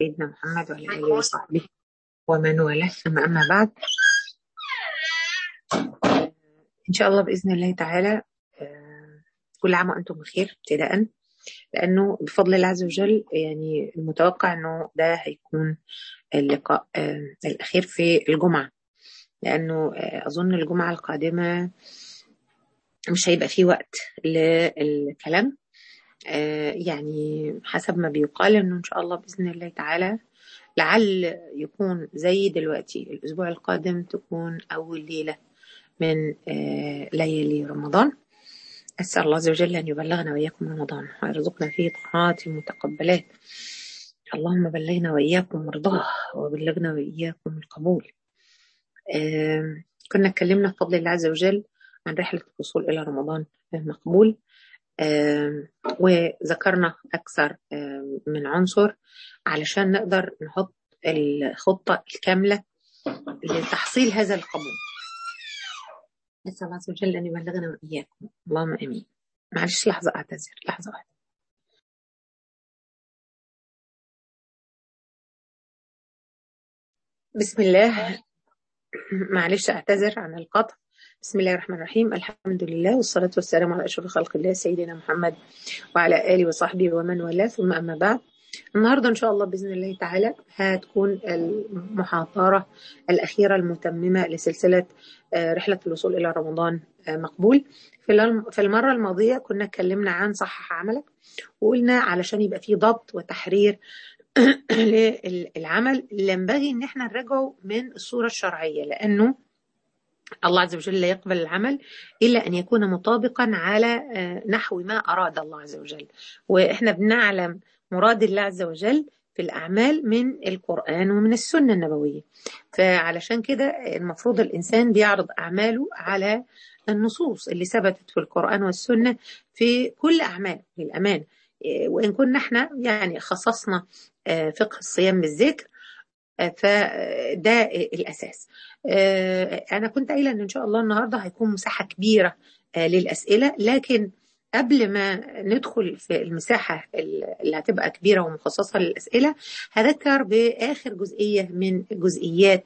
سيدنا محمد وعلى آله وصحبه ومن والاه ثم أما بعد إن شاء الله بإذن الله تعالى كل عام وأنتم بخير ابتداء لأنه بفضل الله عز وجل يعني المتوقع أنه ده هيكون اللقاء الأخير في الجمعة لأنه أظن الجمعة القادمة مش هيبقى فيه وقت للكلام يعني حسب ما بيقال انه ان شاء الله باذن الله تعالى لعل يكون زي دلوقتي الاسبوع القادم تكون اول ليله من ليالي رمضان اسال الله عز وجل ان يبلغنا واياكم رمضان ويرزقنا فيه طاعات متقبلات اللهم بلغنا واياكم مرضاه وبلغنا واياكم القبول كنا اتكلمنا بفضل الله عز وجل عن رحله الوصول الى رمضان المقبول وذكرنا أكثر من عنصر علشان نقدر نحط الخطة الكاملة لتحصيل هذا القبول نسأل الله عز وجل أن يبلغنا وإياكم اللهم أمين معلش لحظة أعتذر لحظة واحدة بسم الله معلش أعتذر عن القطع بسم الله الرحمن الرحيم الحمد لله والصلاة والسلام على أشرف خلق الله سيدنا محمد وعلى آله وصحبه ومن والاه ثم أما بعد النهاردة إن شاء الله بإذن الله تعالى هتكون المحاضرة الأخيرة المتممة لسلسلة رحلة الوصول إلى رمضان مقبول في المرة الماضية كنا اتكلمنا عن صحح عملك وقلنا علشان يبقى فيه ضبط وتحرير للعمل ينبغي ان احنا نراجعه من الصورة الشرعية لأنه الله عز وجل لا يقبل العمل إلا أن يكون مطابقا على نحو ما أراد الله عز وجل وإحنا بنعلم مراد الله عز وجل في الأعمال من القرآن ومن السنة النبوية فعلشان كده المفروض الإنسان بيعرض أعماله على النصوص اللي ثبتت في القرآن والسنة في كل أعمال للأمان وإن كنا احنا يعني خصصنا فقه الصيام بالذكر فده الاساس انا كنت قايله ان ان شاء الله النهارده هيكون مساحه كبيره للاسئله لكن قبل ما ندخل في المساحة اللي هتبقى كبيرة ومخصصة للأسئلة هذكر بآخر جزئية من جزئيات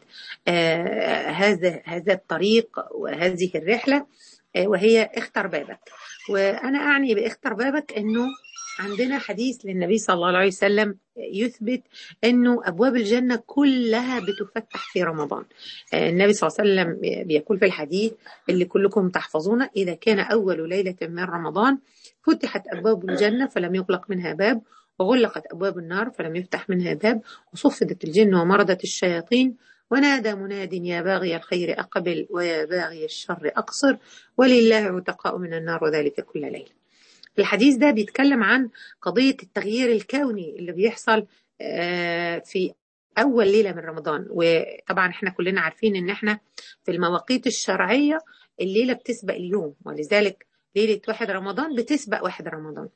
هذا هذا الطريق وهذه الرحلة وهي اختر بابك وأنا أعني باختر بابك أنه عندنا حديث للنبي صلى الله عليه وسلم يثبت انه ابواب الجنه كلها بتفتح في رمضان. النبي صلى الله عليه وسلم بيقول في الحديث اللي كلكم تحفظونه اذا كان اول ليله من رمضان فتحت ابواب الجنه فلم يغلق منها باب وغلقت ابواب النار فلم يفتح منها باب وصفدت الجن ومرضت الشياطين ونادى مناد يا باغي الخير اقبل ويا باغي الشر اقصر ولله عتقاء من النار وذلك كل ليله. الحديث ده بيتكلم عن قضية التغيير الكوني اللي بيحصل في أول ليلة من رمضان وطبعا احنا كلنا عارفين ان احنا في المواقيت الشرعية الليلة بتسبق اليوم ولذلك ليلة واحد رمضان بتسبق واحد رمضان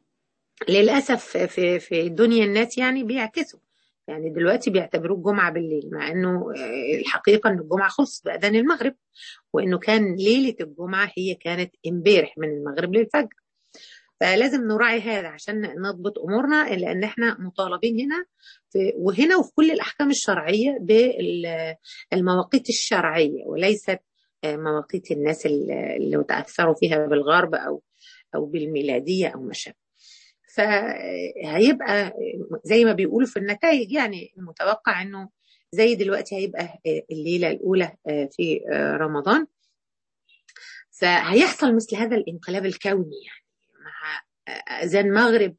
للأسف في في الدنيا الناس يعني بيعكسوا يعني دلوقتي بيعتبروه الجمعة بالليل مع انه الحقيقة ان الجمعة خلص بأذان المغرب وانه كان ليلة الجمعة هي كانت امبارح من المغرب للفجر فلازم نراعي هذا عشان نضبط امورنا لان احنا مطالبين هنا في وهنا وفي كل الاحكام الشرعيه بالمواقيت الشرعيه وليست مواقيت الناس اللي متاثروا فيها بالغرب او او بالميلاديه او ما شابه. فهيبقى زي ما بيقولوا في النتائج يعني المتوقع انه زي دلوقتي هيبقى الليله الاولى في رمضان فهيحصل مثل هذا الانقلاب الكوني يعني مع أذان مغرب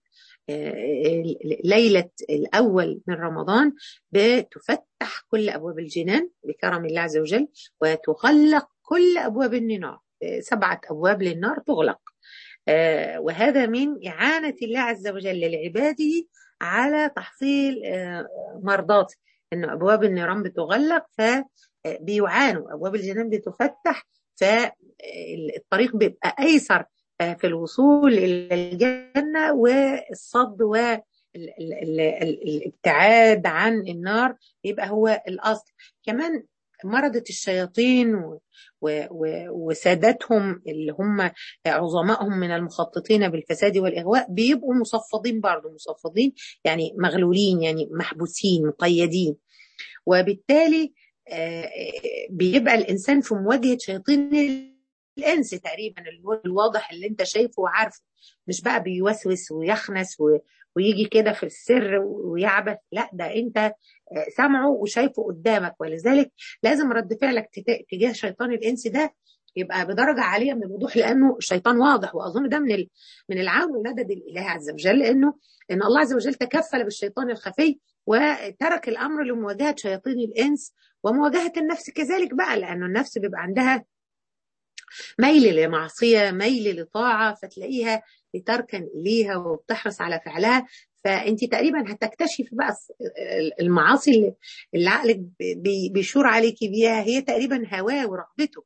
ليلة الأول من رمضان بتفتح كل أبواب الجنان بكرم الله عز وجل وتغلق كل أبواب النار سبعة أبواب للنار تغلق وهذا من إعانة الله عز وجل لعباده على تحصيل مرضاته أن أبواب النيران بتغلق فبيعانوا أبواب الجنان بتفتح فالطريق بيبقى أيسر في الوصول إلى الجنة والصد والابتعاد عن النار بيبقى هو الأصل كمان مرضة الشياطين و و و وسادتهم اللي هم عظمائهم من المخططين بالفساد والإغواء بيبقوا مصفدين برضه مصفدين يعني مغلولين يعني محبوسين مقيدين وبالتالي بيبقى الإنسان في مواجهة شياطين الانس تقريبا الواضح اللي انت شايفه وعارفه مش بقى بيوسوس ويخنس و... ويجي كده في السر ويعبث لا ده انت سامعه وشايفه قدامك ولذلك لازم رد فعلك تجاه شيطان الانس ده يبقى بدرجه عاليه من الوضوح لانه الشيطان واضح واظن ده من ال... من العون والمدد الاله عز وجل لانه ان الله عز وجل تكفل بالشيطان الخفي وترك الامر لمواجهه شياطين الانس ومواجهه النفس كذلك بقى لانه النفس بيبقى عندها ميل لمعصيه ميل لطاعه فتلاقيها بتركن اليها وبتحرص على فعلها فانت تقريبا هتكتشفي بقى المعاصي اللي, اللي عقلك بيشور عليكي بيها هي تقريبا هواه ورغبته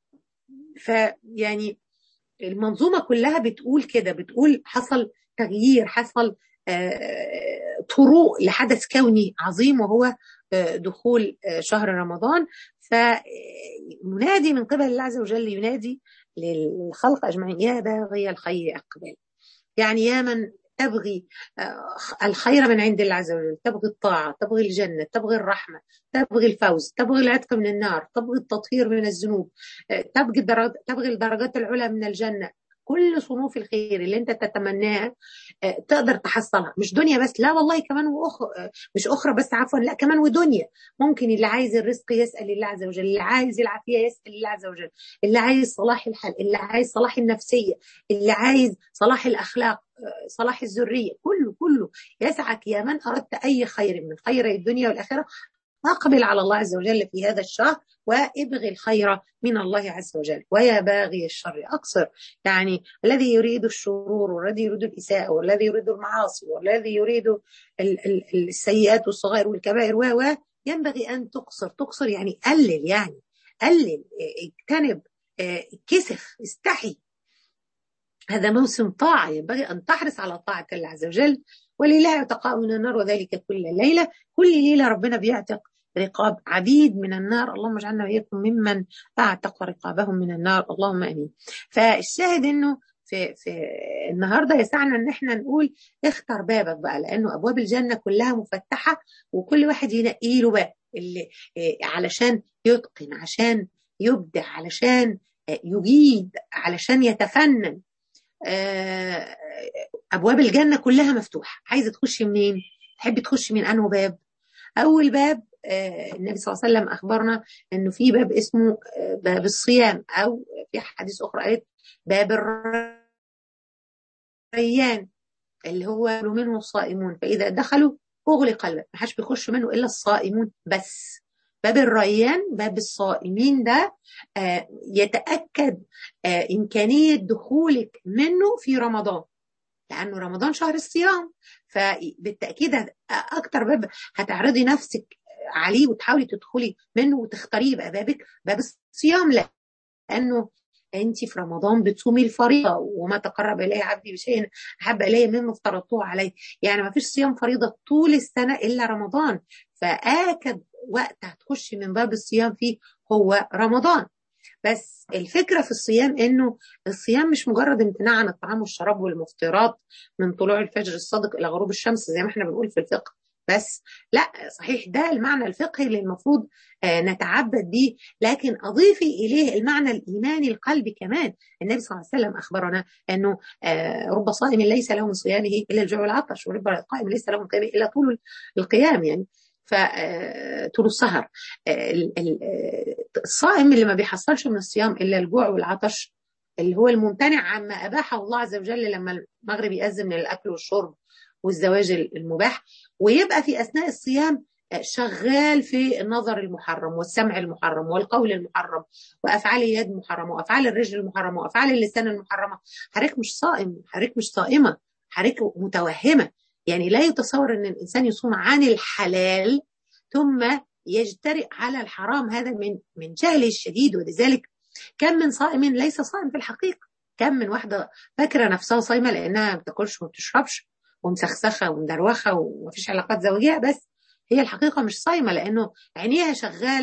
فيعني المنظومه كلها بتقول كده بتقول حصل تغيير حصل طروق لحدث كوني عظيم وهو دخول شهر رمضان فمنادي من قبل الله عز وجل ينادي للخلق اجمعين يا باغي الخير اقبل يعني يا من تبغي الخير من عند الله عز وجل تبغي الطاعة تبغي الجنة تبغي الرحمة تبغي الفوز تبغي العتق من النار تبغي التطهير من الذنوب تبغي الدرجات تبغي الدرجات العلى من الجنة كل صنوف الخير اللي انت تتمناها تقدر تحصلها مش دنيا بس لا والله كمان وأخرى مش اخرى بس عفوا لا كمان ودنيا ممكن اللي عايز الرزق يسال الله عز وجل اللي عايز العافيه يسال الله عز وجل اللي عايز صلاح الحال اللي عايز صلاح النفسيه اللي عايز صلاح الاخلاق صلاح الذريه كله كله يسعك يا من اردت اي خير من خير الدنيا والاخره اقبل على الله عز وجل في هذا الشهر وابغي الخير من الله عز وجل ويا باغي الشر اقصر يعني الذي يريد الشرور والذي يريد الاساءه والذي يريد المعاصي والذي يريد السيئات والصغائر والكبائر و ينبغي ان تقصر تقصر يعني قلل يعني قلل اجتنب كسف استحي هذا موسم طاعة ينبغي أن تحرص على طاعة الله عز وجل ولله يتقاء من النار وذلك كل ليلة كل ليلة ربنا بيعتق رقاب عبيد من النار اللهم اجعلنا وإياكم ممن أعتق رقابهم من النار اللهم آمين فالشاهد إنه في في النهارده يسعنا ان احنا نقول اختر بابك بقى لانه ابواب الجنه كلها مفتحه وكل واحد ينقي له باب اللي علشان يتقن عشان يبدع علشان يجيد علشان يتفنن ابواب الجنه كلها مفتوحه عايزه تخشي منين تحبي تخشي من انه باب اول باب النبي صلى الله عليه وسلم اخبرنا انه في باب اسمه باب الصيام او في حديث اخرى قالت باب الريان اللي هو منه الصائمون فاذا دخلوا اغلق الباب ما حدش بيخش منه الا الصائمون بس باب الريان باب الصائمين ده يتأكد إمكانية دخولك منه في رمضان لأنه رمضان شهر الصيام فبالتأكيد أكتر باب هتعرضي نفسك عليه وتحاولي تدخلي منه وتختاريه يبقى بابك باب الصيام لأنه انت في رمضان بتصومي الفريضه وما تقرب الي عبدي بشيء احب الي مما افترضته عليه يعني ما فيش صيام فريضه طول السنه الا رمضان فاكد وقت هتخشي من باب الصيام فيه هو رمضان بس الفكره في الصيام انه الصيام مش مجرد امتناع عن الطعام والشراب والمفطرات من طلوع الفجر الصادق الى غروب الشمس زي ما احنا بنقول في الفقه بس لا صحيح ده المعنى الفقهي اللي المفروض آه نتعبد به لكن اضيفي اليه المعنى الايماني القلبي كمان النبي صلى الله عليه وسلم اخبرنا انه آه رب صائم ليس له من صيامه الا الجوع والعطش ورب قائم ليس له من قيامه الا طول القيام يعني فطول السهر الصائم اللي ما بيحصلش من الصيام الا الجوع والعطش اللي هو الممتنع عما اباحه الله عز وجل لما المغرب يأذن من الاكل والشرب والزواج المباح ويبقى في اثناء الصيام شغال في النظر المحرم والسمع المحرم والقول المحرم وافعال اليد المحرمه وافعال الرجل المحرمه وافعال اللسان المحرمه حضرتك مش صائم حضرتك مش صائمه حضرتك متوهمه يعني لا يتصور ان الانسان يصوم عن الحلال ثم يجترئ على الحرام هذا من من جهله الشديد ولذلك كم من صائم ليس صائم في الحقيقه كم من واحده فاكره نفسها صايمه لانها ما بتاكلش وما بتشربش ومسخسخه ومدروخه ومفيش علاقات زوجيه بس هي الحقيقه مش صايمه لانه عينيها شغاله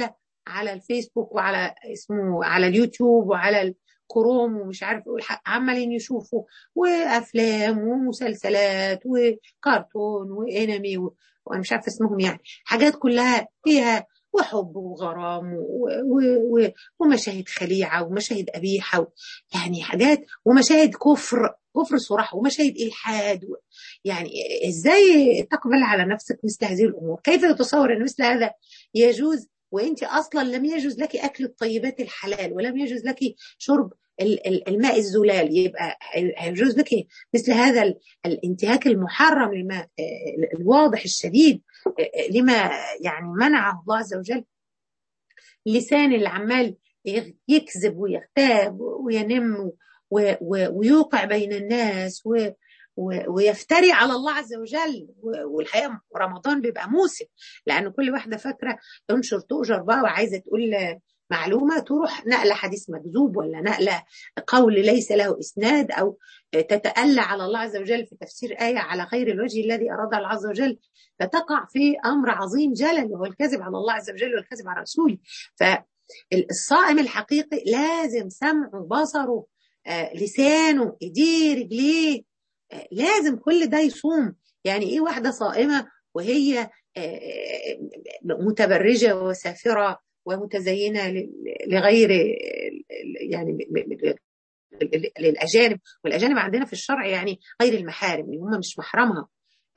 على الفيسبوك وعلى اسمه على اليوتيوب وعلى كروم ومش عارف عمالين يشوفوا وافلام ومسلسلات وكرتون وانمي وانا مش عارفه اسمهم يعني حاجات كلها فيها وحب وغرام و... و... و... ومشاهد خليعه ومشاهد قبيحه و... يعني حاجات ومشاهد كفر كفر صراح ومشاهد الحاد و... يعني ازاي تقبل على نفسك مثل هذه الامور؟ كيف يتصور ان مثل هذا يجوز وانت اصلا لم يجوز لك اكل الطيبات الحلال ولم يجوز لك شرب الماء الزلال يبقى يجوز لك مثل هذا الانتهاك المحرم لما الواضح الشديد لما يعني منعه الله عز وجل اللسان اللي عمال يكذب ويغتاب وينم ويوقع بين الناس ويفتري على الله عز وجل والحقيقه رمضان بيبقى موسم لان كل واحده فاكره تنشر تؤجر بقى وعايزه تقول معلومه تروح نقله حديث مكذوب ولا نقله قول ليس له اسناد او تتألى على الله عز وجل في تفسير ايه على غير الوجه الذي اراد الله عز وجل فتقع في امر عظيم جلل وهو الكذب على الله عز وجل والكذب على رسوله فالصائم الحقيقي لازم سمعه بصره لسانه ايديه رجليه لازم كل ده يصوم يعني ايه واحده صائمه وهي متبرجه وسافره ومتزينه لغير يعني للاجانب والاجانب عندنا في الشرع يعني غير المحارم اللي هم مش محرمها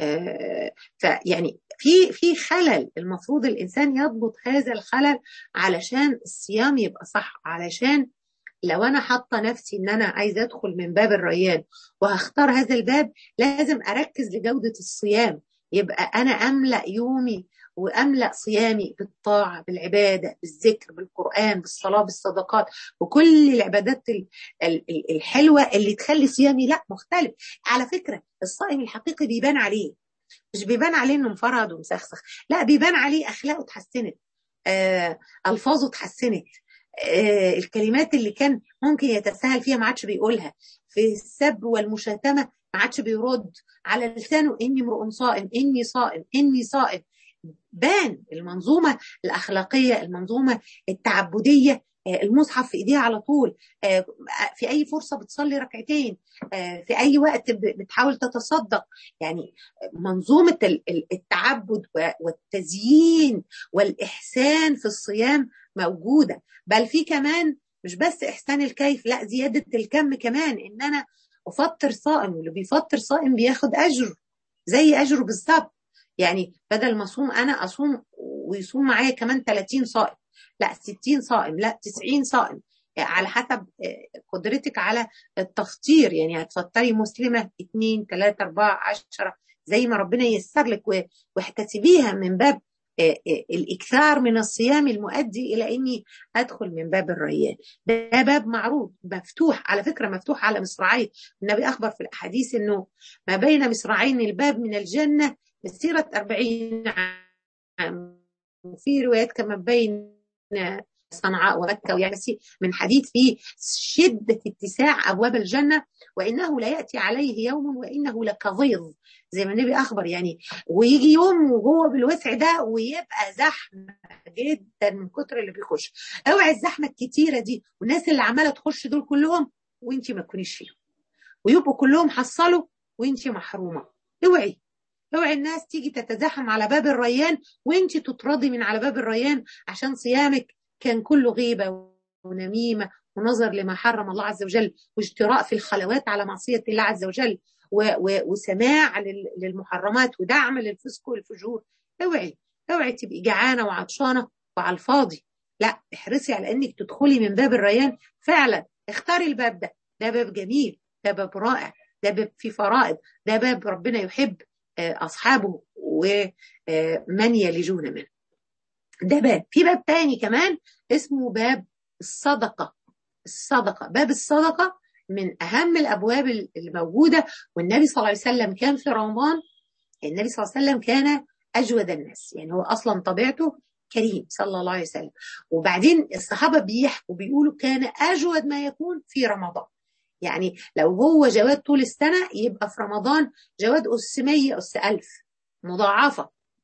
فيعني في في خلل المفروض الانسان يضبط هذا الخلل علشان الصيام يبقى صح علشان لو انا حاطه نفسي ان انا عايزه ادخل من باب الريان وهختار هذا الباب لازم اركز لجوده الصيام يبقى انا املا يومي واملا صيامي بالطاعه بالعباده بالذكر بالقران بالصلاه بالصدقات وكل العبادات الحلوه اللي تخلي صيامي لا مختلف على فكره الصائم الحقيقي بيبان عليه مش بيبان عليه انه مفرد ومسخسخ لا بيبان عليه اخلاقه اتحسنت آه الفاظه اتحسنت آه الكلمات اللي كان ممكن يتساهل فيها ما عادش بيقولها في السب والمشاتمه ما عادش بيرد على لسانه اني امرؤ صائم اني صائم اني صائم بان المنظومه الاخلاقيه المنظومه التعبديه المصحف في ايديها على طول في اي فرصه بتصلي ركعتين في اي وقت بتحاول تتصدق يعني منظومه التعبد والتزيين والاحسان في الصيام موجوده بل في كمان مش بس احسان الكيف لا زياده الكم كمان ان انا افطر صائم واللي بيفطر صائم بياخد اجر زي اجره بالظبط يعني بدل ما اصوم انا اصوم ويصوم معايا كمان 30 صائم لا 60 صائم لا 90 صائم على حسب قدرتك على التفطير يعني هتفطري مسلمة 2 3 4 10 زي ما ربنا ييسر لك واحتسبيها من باب الإكثار من الصيام المؤدي إلى إني أدخل من باب الريان ده باب معروض مفتوح على فكرة مفتوح على مصراعيه النبي أخبر في الأحاديث أنه ما بين مصراعين الباب من الجنة مسيرة 40 عام وفي روايات كما بين صنعاء ومكة ويعني من حديث في شدة اتساع أبواب الجنة وإنه لا يأتي عليه يوم وإنه لكظيظ زي ما النبي أخبر يعني ويجي يوم وهو بالوسع ده ويبقى زحمة جدا من كتر اللي بيخش اوعي الزحمة الكتيرة دي والناس اللي عمالة تخش دول كلهم وانتي ما تكونيش فيهم ويبقوا كلهم حصلوا وانتي محرومة اوعي اوعي الناس تيجي تتزاحم على باب الريان وانت تطردي من على باب الريان عشان صيامك كان كله غيبه ونميمه ونظر لما حرم الله عز وجل واجتراء في الخلوات على معصيه الله عز وجل و و وسماع للمحرمات ودعم للفسق والفجور اوعي اوعي تبقي جعانه وعطشانه وعلى الفاضي لا احرصي على انك تدخلي من باب الريان فعلا اختاري الباب ده ده باب جميل ده باب رائع ده باب فيه فرائض ده باب ربنا يحب أصحابه ومن يلجون منه ده باب في باب تاني كمان اسمه باب الصدقة الصدقة باب الصدقة من أهم الأبواب الموجودة والنبي صلى الله عليه وسلم كان في رمضان النبي صلى الله عليه وسلم كان أجود الناس يعني هو أصلا طبيعته كريم صلى الله عليه وسلم وبعدين الصحابة بيحكوا بيقولوا كان أجود ما يكون في رمضان يعني لو هو جواد طول السنة يبقى في رمضان جواد أس 100 أس 1000 مضاعفة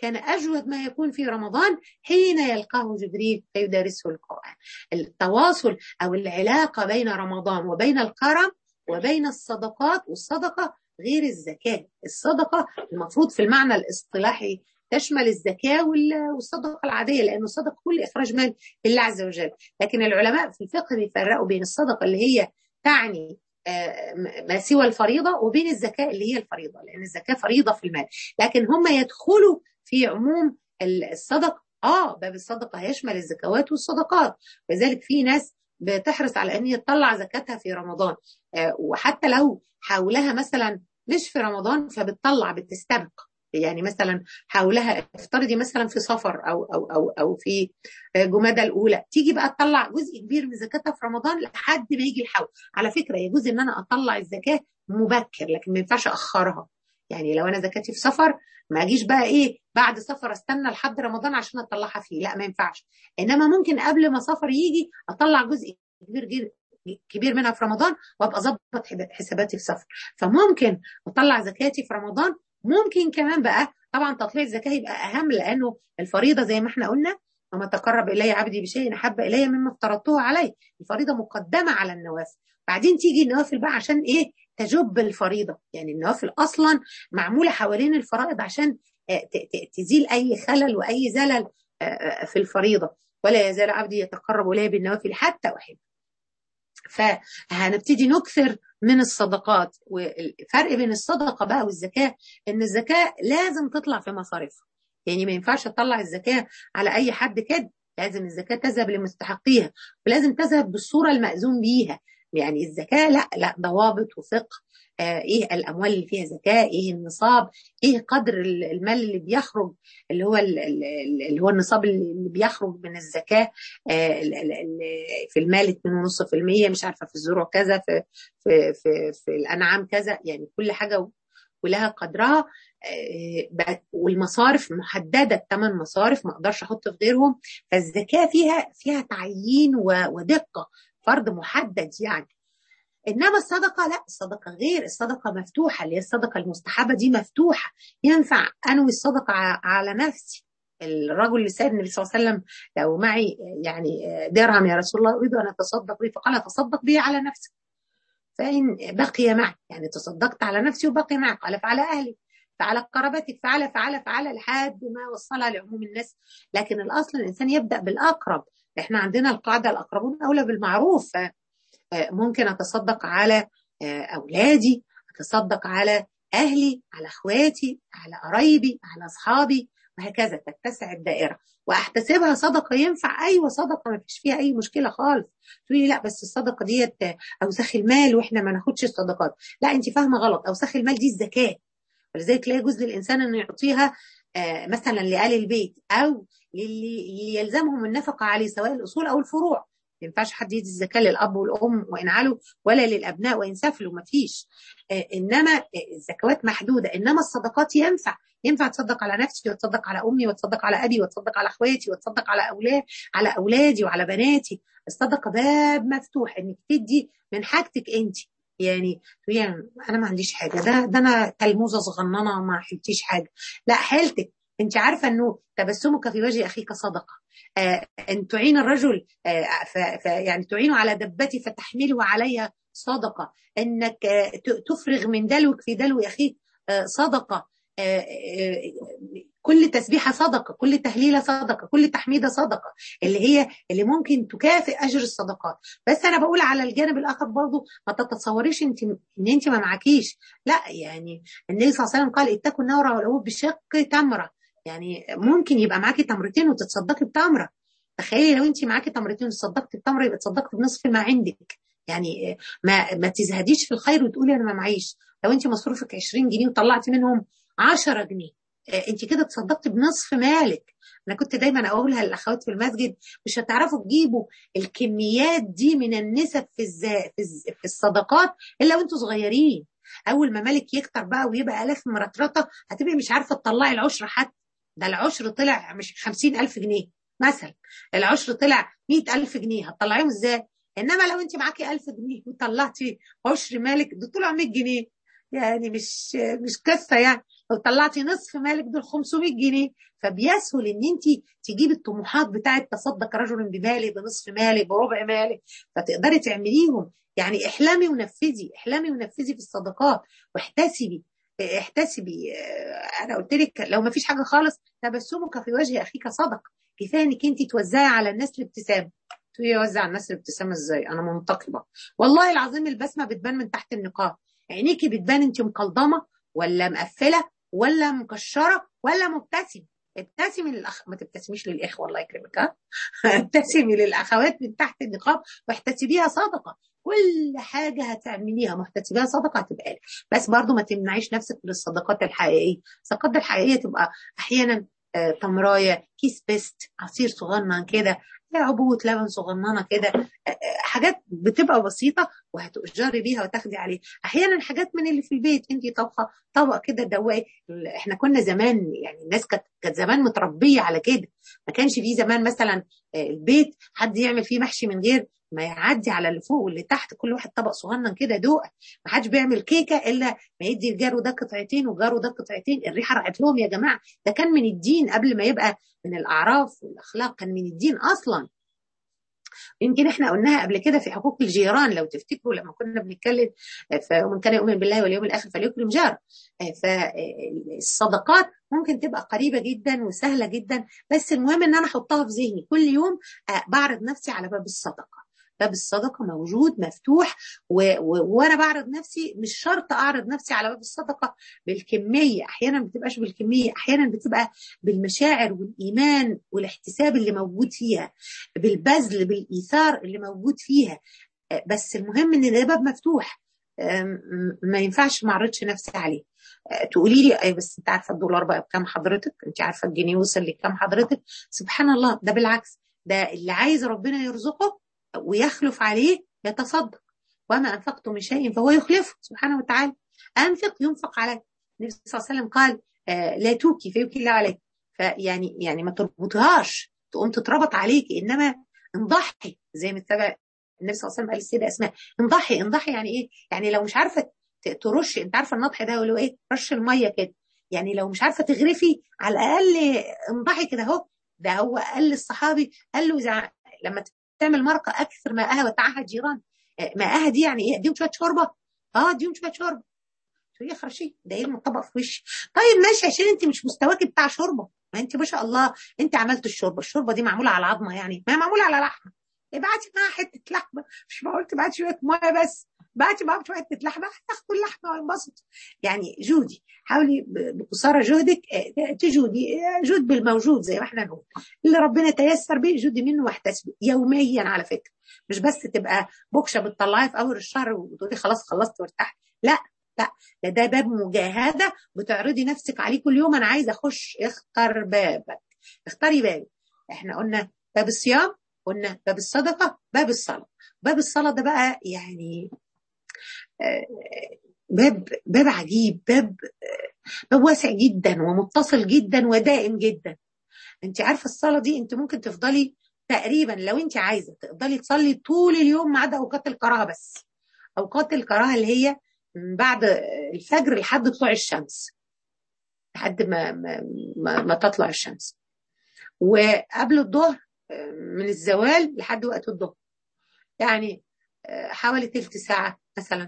كان أجود ما يكون في رمضان حين يلقاه جبريل فيدرسه القرآن التواصل أو العلاقة بين رمضان وبين الكرم وبين الصدقات والصدقة غير الزكاة الصدقة المفروض في المعنى الاصطلاحي تشمل الزكاة والصدقة العادية لأنه الصدقة كل إخراج مال لله عز وجل لكن العلماء في الفقه بيفرقوا بين الصدقة اللي هي تعني ما سوى الفريضة وبين الزكاة اللي هي الفريضة لأن الزكاة فريضة في المال لكن هم يدخلوا في عموم الصدقة آه باب الصدقة هيشمل الزكوات والصدقات لذلك في ناس بتحرص على ان هي تطلع زكاتها في رمضان وحتى لو حولها مثلا مش في رمضان فبتطلع بتستبق يعني مثلا حولها افترضي مثلا في صفر او او او او في جمادى الاولى تيجي بقى تطلع جزء كبير من زكاتها في رمضان لحد ما يجي الحول على فكره يجوز ان انا اطلع الزكاه مبكر لكن ما ينفعش اخرها يعني لو انا زكاتي في سفر ما اجيش بقى ايه بعد سفر استنى لحد رمضان عشان اطلعها فيه لا ما ينفعش انما ممكن قبل ما سفر يجي اطلع جزء كبير جدا كبير منها في رمضان وابقى اظبط حساباتي في سفر فممكن اطلع زكاتي في رمضان ممكن كمان بقى طبعا تطليع الزكاه يبقى اهم لانه الفريضه زي ما احنا قلنا وما تقرب الي عبدي بشيء احب الي مما افترضته عليه الفريضه مقدمه على النوافل بعدين تيجي النوافل بقى عشان ايه تجب الفريضه يعني النوافل اصلا معموله حوالين الفرائض عشان تزيل اي خلل واي زلل في الفريضه ولا يزال عبدي يتقرب الي بالنوافل حتى احب فهنبتدي نكثر من الصدقات والفرق بين الصدقه بقى والزكاه ان الزكاه لازم تطلع في مصاريفها يعني ما ينفعش اطلع الزكاه على اي حد كده لازم الزكاه تذهب لمستحقيها ولازم تذهب بالصوره المأذون بيها يعني الزكاه لا لا ضوابط وفقه آه ايه الاموال اللي فيها زكاه ايه النصاب ايه قدر المال اللي بيخرج اللي هو اللي هو النصاب اللي بيخرج من الزكاه آه في المال 2.5% مش عارفه في الزروع كذا في في في, في الانعام كذا يعني كل حاجه ولها قدرها آه والمصارف محدده ثمان مصارف ما اقدرش احط في غيرهم فالزكاه فيها فيها تعيين ودقه فرض محدد يعني انما الصدقه لا الصدقه غير الصدقه مفتوحه اللي هي الصدقه المستحبه دي مفتوحه ينفع انوي الصدقه على نفسي الرجل اللي سال النبي صلى الله عليه وسلم لو معي يعني درهم يا رسول الله اريد ان اتصدق به فقال تصدق به على نفسك فان بقي معي يعني تصدقت على نفسي وبقي معي قال فعلى اهلي فعلى قرابتك فعلى فعلى فعلى لحد ما وصلها لعموم الناس لكن الاصل الانسان يبدا بالاقرب احنا عندنا القاعده الاقربون اولى بالمعروف ممكن اتصدق على اولادي اتصدق على اهلي على اخواتي على قرايبي على اصحابي وهكذا تتسع الدائره واحتسبها صدقه ينفع ايوه صدقه ما فيش فيها اي مشكله خالص تقولي لا بس الصدقه ديت اوساخ المال واحنا ما ناخدش الصدقات لا انت فاهمه غلط اوساخ المال دي الزكاه ولذلك لا يجوز للانسان انه يعطيها مثلا لآل البيت او للي يلزمهم النفقه عليه سواء الاصول او الفروع ما ينفعش حد يدي الزكاه للاب والام وان علوا ولا للابناء وان سفلوا ما فيش انما الزكوات محدوده انما الصدقات ينفع ينفع تصدق على نفسي وتصدق على امي وتصدق على ابي وتصدق على اخواتي وتصدق على اولاد على اولادي وعلى بناتي الصدقه باب مفتوح انك تدي من حاجتك انت يعني يعني انا ما عنديش حاجه ده ده انا تلموذه صغننه ما حلتيش حاجه لا حيلتك انت عارفه انه تبسمك في وجه اخيك صدقه آه ان تعين الرجل آه ف يعني تعينه على دبتي فتحمله عليها صدقه انك آه تفرغ من دلوك في دلو اخيك آه صدقه آه كل تسبيحه صدقه كل تهليله صدقه كل تحميده صدقه اللي هي اللي ممكن تكافئ اجر الصدقات بس انا بقول على الجانب الاخر برضو ما تتصوريش انت ان انت ما معكيش لا يعني النبي صلى الله عليه وسلم قال اتقوا النار ولو بشق تمره يعني ممكن يبقى معاكي تمرتين وتتصدقي بتمره تخيلي لو انت معاكي تمرتين وتصدقتي بتمره يبقى تصدقتي بنصف ما عندك يعني ما ما تزهديش في الخير وتقولي انا ما معيش لو انت مصروفك 20 جنيه وطلعتي منهم 10 جنيه انت كده تصدقتي بنصف مالك انا كنت دايما اقولها للاخوات في المسجد مش هتعرفوا تجيبوا الكميات دي من النسب في الز... في, الز... في الصدقات الا وانتوا صغيرين اول ما مالك يكتر بقى ويبقى الاف مرطرطه هتبقي مش عارفه تطلعي العشر حتى ده العشر طلع مش 50000 جنيه مثلا العشر طلع 100000 جنيه هتطلعيهم ازاي انما لو انت معاكي 1000 جنيه وطلعتي عشر مالك ده طلع 100 جنيه يعني مش مش قصه يعني لو طلعتي نصف مالك دول 500 جنيه فبيسهل ان انت تجيبي الطموحات بتاعه تصدق رجل بمالي بنصف مالي بربع مالي فتقدري تعمليهم يعني احلمي ونفذي احلمي ونفذي في الصدقات واحتسبي احتسبي انا قلت لك لو ما فيش حاجه خالص تبسمك في وجه اخيك صدق كفايه انك انت توزعي على الناس الابتسامه تقولي اوزع على الناس الابتسامه ازاي انا منتقبه والله العظيم البسمه بتبان من تحت النقاب عينيكي بتبان انت مقلضمه ولا مقفله ولا مكشره ولا مبتسم ابتسمي للأخ ما تبتسميش للاخوه الله يكرمك ها ابتسمي للاخوات من تحت النقاب واحتسبيها صدقه كل حاجه هتعمليها محتسبيها صدقه هتبقى لك بس برضو ما تمنعيش نفسك من الصدقات الحقيقيه الصدقات الحقيقيه تبقى احيانا آه تمرايه كيس بيست عصير صغنن كده عبوة لبن صغننة كده حاجات بتبقى بسيطة وهتؤجري بيها وتاخدي عليه أحيانا حاجات من اللي في البيت أنت طبخة طبق كده دوقي إحنا كنا زمان يعني الناس كانت كانت زمان متربية على كده ما كانش في زمان مثلا البيت حد يعمل فيه محشي من غير ما يعدي على اللي فوق واللي تحت كل واحد طبق صغنن كده دوقه ما حدش بيعمل كيكه الا ما يدي لجاره ده قطعتين وجاره ده قطعتين الريحه رقعت لهم يا جماعه ده كان من الدين قبل ما يبقى من الاعراف والاخلاق كان من الدين اصلا يمكن احنا قلناها قبل كده في حقوق الجيران لو تفتكروا لما كنا بنتكلم فمن كان يؤمن بالله واليوم الاخر فليكرم جاره فالصدقات ممكن تبقى قريبه جدا وسهله جدا بس المهم ان انا احطها في ذهني كل يوم بعرض نفسي على باب الصدقه باب الصدقه موجود مفتوح و... و... وانا بعرض نفسي مش شرط اعرض نفسي على باب الصدقه بالكميه احيانا ما بتبقاش بالكميه احيانا بتبقى بالمشاعر والايمان والاحتساب اللي موجود فيها بالبذل بالايثار اللي موجود فيها بس المهم ان ده باب مفتوح ما ينفعش ما اعرضش نفسي عليه تقولي لي اي بس انت عارفه الدولار بقى بكام حضرتك انت عارفه الجنيه وصل لكام حضرتك سبحان الله ده بالعكس ده اللي عايز ربنا يرزقه ويخلف عليه يتصدق وما انفقتم من شيء فهو يخلفه سبحانه وتعالى انفق ينفق عليه النبي صلى الله عليه وسلم قال آه لا توكي فيوكي الله عليك فيعني يعني ما تربطهاش تقوم تتربط عليك انما انضحي زي ما اتبع النبي صلى الله عليه وسلم قال السيده اسماء انضحي انضحي يعني ايه؟ يعني لو مش عارفه ترش انت عارفه النضح ده اللي هو ايه؟ رش الميه كده يعني لو مش عارفه تغرفي على الاقل انضحي كده اهو ده هو قال للصحابي قال له اذا لما تعمل مرقه اكثر ماءها وتعها جيران ماءها دي يعني ايه اديهم شويه شوربه اه اديهم شويه شوربه شو يا خرشي ده ايه الطبق في وشي طيب ماشي عشان انت مش مستواكي بتاع شوربه ما انت ما شاء الله انت عملت الشوربه الشوربه دي معموله على عظمه يعني ما هي معموله على لحمه ابعتي معاها حته لحمه مش معقول تبعتي شويه ميه بس بعتي معاها شويه لحمه هتاخدوا اللحمه وانبسطوا يعني جودي حاولي بقصارى جهدك تجودي جود بالموجود زي ما احنا نقول اللي ربنا تيسر به جودي منه واحتسبي يوميا على فكره مش بس تبقى بكشه بتطلعي في اول الشهر وتقولي خلاص خلصت وارتحت لا لا ده ده باب مجاهده بتعرضي نفسك عليه كل يوم انا عايزه اخش اختار بابك اختاري بابك احنا قلنا باب الصيام قلنا باب الصدقه باب الصلاه باب الصلاه ده بقى يعني باب باب عجيب باب باب واسع جدا ومتصل جدا ودائم جدا انت عارفه الصلاه دي انت ممكن تفضلي تقريبا لو انت عايزه تقدري تصلي طول اليوم ما عدا اوقات الكراهه بس اوقات الكراهه اللي هي من بعد الفجر لحد طلوع الشمس لحد ما ما, ما, ما تطلع الشمس وقبل الظهر من الزوال لحد وقت الظهر يعني حوالي تلت ساعة مثلا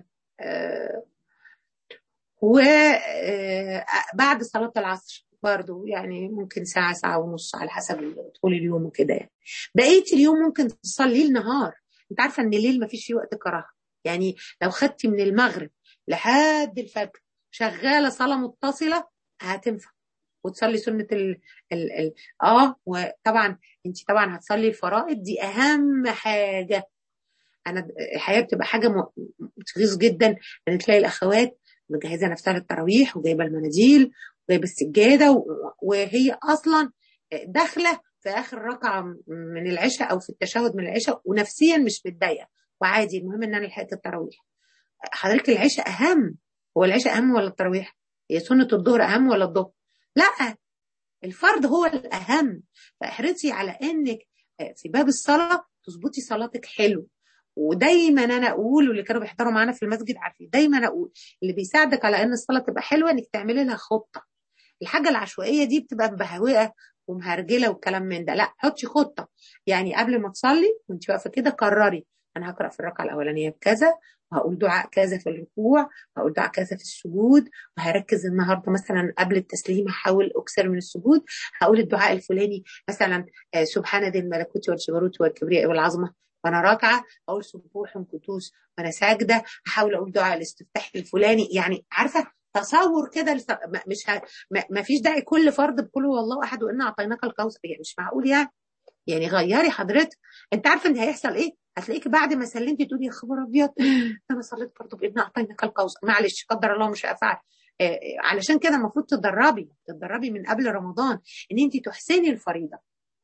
وبعد صلاة العصر برضو يعني ممكن ساعة ساعة ونص على حسب طول اليوم وكده يعني بقية اليوم ممكن تصلي النهار انت عارفة ان الليل ما فيش فيه وقت كراهة يعني لو خدتي من المغرب لحد الفجر شغالة صلاة متصلة هتنفع وتصلي سنة ال ال ال اه وطبعا انت طبعا هتصلي الفرائض دي اهم حاجة انا الحقيقه بتبقى حاجه تغيظ جدا ان تلاقي الاخوات مجهزه نفسها للتراويح وجايبه المناديل وجايبه السجاده وهي اصلا داخله في اخر ركعه من العشاء او في التشهد من العشاء ونفسيا مش متضايقه وعادي المهم ان انا لحقت التراويح حضرتك العشاء اهم هو العشاء اهم ولا التراويح هي سنه الظهر اهم ولا الظهر لا الفرض هو الاهم فاحرصي على انك في باب الصلاه تظبطي صلاتك حلو ودايما انا اقول واللي كانوا بيحضروا معانا في المسجد عارفين دايما اقول اللي بيساعدك على ان الصلاه تبقى حلوه انك تعملي لها خطه الحاجه العشوائيه دي بتبقى مبهوئه ومهرجله والكلام من ده لا حطي خطه يعني قبل ما تصلي وانت واقفه كده قرري انا هقرا في الركعه الاولانيه بكذا وهقول دعاء كذا في الركوع وهقول دعاء كذا في السجود وهركز النهارده مثلا قبل التسليم هحاول اكثر من السجود هقول الدعاء الفلاني مثلا سبحان ذي الملكوت والجبروت والكبرياء والعظمه وانا راكعه اقول سبوح قدوس وانا ساجده احاول اقول دعاء الاستفتاح الفلاني يعني عارفه تصور كده مش ه... ما فيش داعي كل فرد بكل هو الله احد وانا اعطيناك الكوثر يعني مش معقول يعني يعني غيري حضرتك انت عارفه ان هيحصل ايه هتلاقيكي بعد ما سلمتي تقولي يا خبر ابيض انا صليت برضه بابن اعطيناك الكوثر معلش قدر الله مش هفعل آه علشان كده المفروض تتدربي تتدربي من قبل رمضان ان انت تحسني الفريضه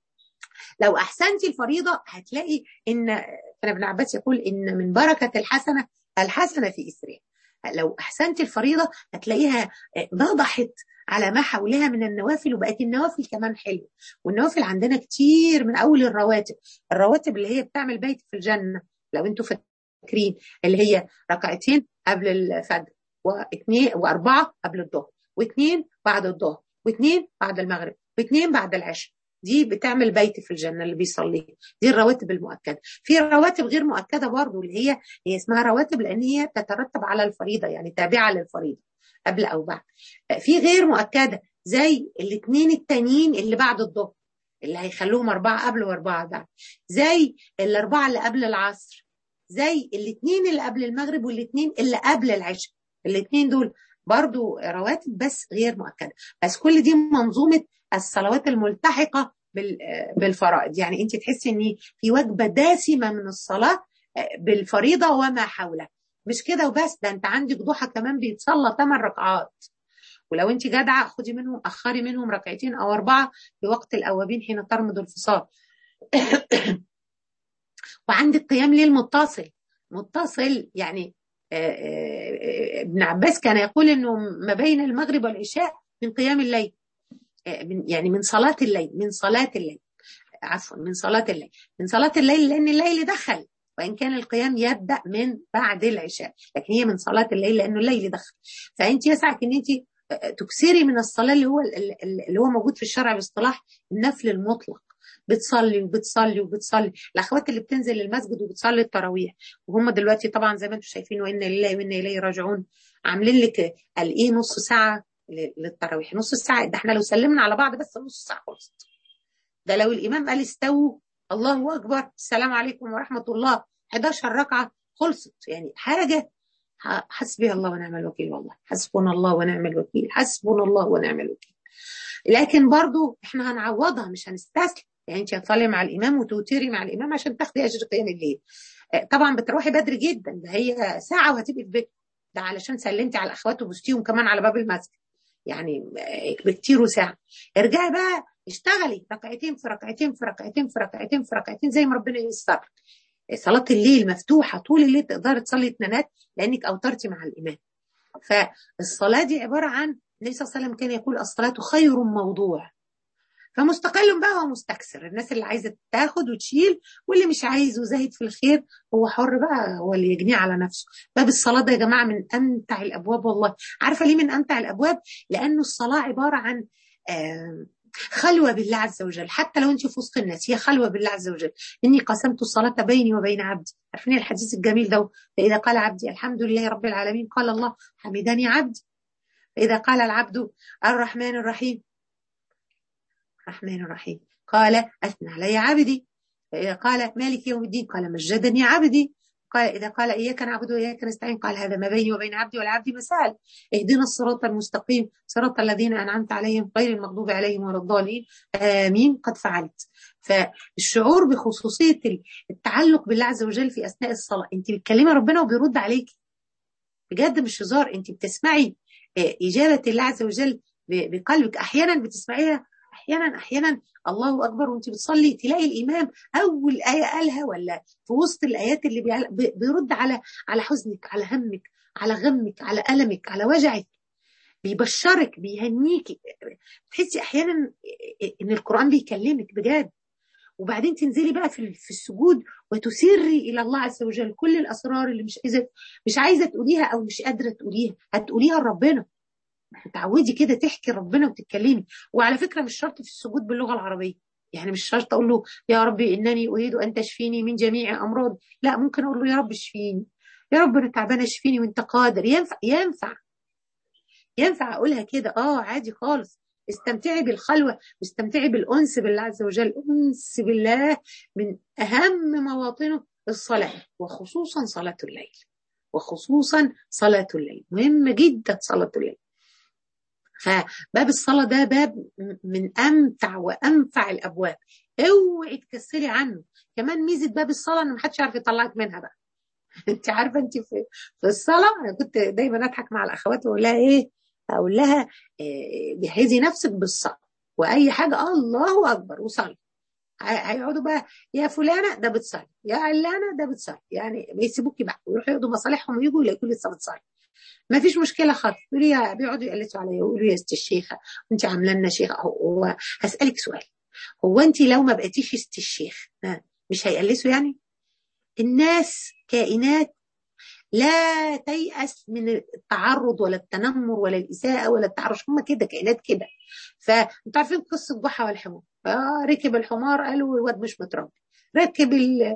لو احسنتي الفريضه هتلاقي ان كان ابن عباس يقول ان من بركه الحسنه الحسنه في اسرها لو احسنتي الفريضه هتلاقيها نضحت على ما حولها من النوافل وبقت النوافل كمان حلوه والنوافل عندنا كتير من اول الرواتب الرواتب اللي هي بتعمل بيت في الجنه لو انتوا فاكرين اللي هي ركعتين قبل الفجر واثنين واربعه قبل الظهر واثنين بعد الظهر واثنين بعد المغرب واثنين بعد العشاء دي بتعمل بيت في الجنه اللي بيصليها دي الرواتب المؤكده في رواتب غير مؤكده برضه اللي هي هي اسمها رواتب لان هي تترتب على الفريضه يعني تابعه للفريضه قبل او بعد في غير مؤكده زي الاثنين التانيين اللي بعد الظهر اللي هيخلوهم اربعه قبل واربعه بعد زي الاربعه اللي قبل العصر زي الاثنين اللي قبل المغرب والاثنين اللي قبل العشاء الاثنين دول برضو رواتب بس غير مؤكده بس كل دي منظومه الصلوات الملتحقه بالفرائض يعني انت تحسي ان في وجبه دسمه من الصلاه بالفريضه وما حولها مش كده وبس ده انت عندك ضحى كمان بيتصلى ثمان ركعات ولو انت جدعه خدي منهم اخري منهم ركعتين او اربعه في وقت الاوابين حين ترمض الفصال وعندك قيام ليل متصل متصل يعني ابن عباس كان يقول انه ما بين المغرب والعشاء من قيام الليل يعني من صلاة الليل من صلاة الليل عفوا من صلاة الليل من صلاة الليل لأن الليل دخل وإن كان القيام يبدأ من بعد العشاء لكن هي من صلاة الليل لأنه الليل دخل فأنت يسعك أن أنت تكسري من الصلاة اللي هو اللي هو موجود في الشرع باصطلاح النفل المطلق بتصلي وبتصلي وبتصلي الاخوات اللي بتنزل المسجد وبتصلي التراويح وهم دلوقتي طبعا زي ما انتم شايفين وانا لله وانا اليه راجعون عاملين لك قال ايه نص ساعه للتراويح نص ساعه ده احنا لو سلمنا على بعض بس نص ساعه خلصت ده لو الامام قال استووا الله اكبر السلام عليكم ورحمه الله 11 ركعه خلصت يعني حاجه حسبي الله ونعم الوكيل والله حسبنا الله ونعم الوكيل حسبنا الله ونعم الوكيل لكن برضو احنا هنعوضها مش هنستسلم يعني انت هتصلي مع الامام وتوتري مع الامام عشان تاخدي اجر قيام الليل طبعا بتروحي بدري جدا ده هي ساعه وهتبقي في بيتك ده علشان سلمتي على الاخوات وبوستيهم كمان على باب المسجد يعني بكتير وساعه ارجعي بقى اشتغلي ركعتين في ركعتين في ركعتين في ركعتين في ركعتين زي ما ربنا ييسر صلاه الليل مفتوحه طول الليل تقدري تصلي اثنينات لانك اوترتي مع الامام فالصلاه دي عباره عن النبي صلى الله عليه وسلم كان يقول الصلاه خير موضوع فمستقل بقى ومستكثر الناس اللي عايزه تاخد وتشيل واللي مش عايز وزاهد في الخير هو حر بقى هو اللي يجنيه على نفسه باب الصلاه ده يا جماعه من امتع الابواب والله عارفه ليه من امتع الابواب لانه الصلاه عباره عن خلوة بالله عز وجل حتى لو انت في وسط الناس هي خلوة بالله عز وجل إني قسمت الصلاة بيني وبين عبدي عارفين الحديث الجميل ده فإذا قال عبدي الحمد لله رب العالمين قال الله حمدني عبدي فإذا قال العبد الرحمن الرحيم الرحمن الرحيم قال أثنى علي عبدي فإذا قال مالك يوم الدين قال مجدني عبدي قال إذا قال إياك نعبد وإياك نستعين قال هذا ما بيني وبين عبدي والعبد مسال اهدنا الصراط المستقيم صراط الذين أنعمت عليهم غير المغضوب عليهم ولا الضالين آمين قد فعلت فالشعور بخصوصية التعلق بالله عز وجل في أثناء الصلاة أنت بتكلمي ربنا وبيرد عليك بجد مش هزار أنت بتسمعي إجابة الله عز وجل بقلبك أحيانا بتسمعيها احيانا احيانا الله اكبر وانت بتصلي تلاقي الامام اول ايه قالها ولا في وسط الايات اللي بيرد على على حزنك على همك على غمك على المك على وجعك بيبشرك بيهنيكي تحسي احيانا ان القران بيكلمك بجد وبعدين تنزلي بقى في في السجود وتسري الى الله عز وجل كل الاسرار اللي مش عايزه مش عايزه تقوليها او مش قادره تقوليها هتقوليها لربنا تعودي كده تحكي ربنا وتتكلمي وعلى فكره مش شرط في السجود باللغه العربيه يعني مش شرط اقول له يا ربي انني اريد ان تشفيني من جميع امراض لا ممكن اقول له يا رب اشفيني يا رب انا تعبانه اشفيني وانت قادر ينفع ينفع ينفع اقولها كده اه عادي خالص استمتعي بالخلوة واستمتعي بالأنس بالله عز وجل الأنس بالله من أهم مواطنه الصلاة وخصوصا صلاة الليل وخصوصا صلاة الليل مهمة جدا صلاة الليل فباب الصلاة ده باب من أمتع وأنفع الأبواب اوعي تكسلي عنه كمان ميزة باب الصلاة إن محدش يعرف يطلعك منها بقى انت عارفة انت في, في الصلاة أنا كنت دايما أضحك مع الأخوات وأقول لها إيه أقول لها جهزي نفسك بالصلاة وأي حاجة الله أكبر وصلي هيقعدوا بقى يا فلانة ده بتصلي يا علانة ده بتصلي يعني بيسيبوكي بقى ويروحوا يقعدوا مصالحهم ويجوا يلاقوا لسه بتصلي ما فيش مشكله خالص يقولوا بيقعدوا يقلسوا عليا يقولوا يا ست الشيخه انت عامله لنا شيخه هو هسالك سؤال هو انت لو ما بقيتيش ست الشيخ مش هيقلسوا يعني الناس كائنات لا تيأس من التعرض ولا التنمر ولا الإساءة ولا التعرش هم كده كائنات كده فانتوا عارفين قصة جحا والحمار آه ركب الحمار قالوا الواد مش متربي ركب ال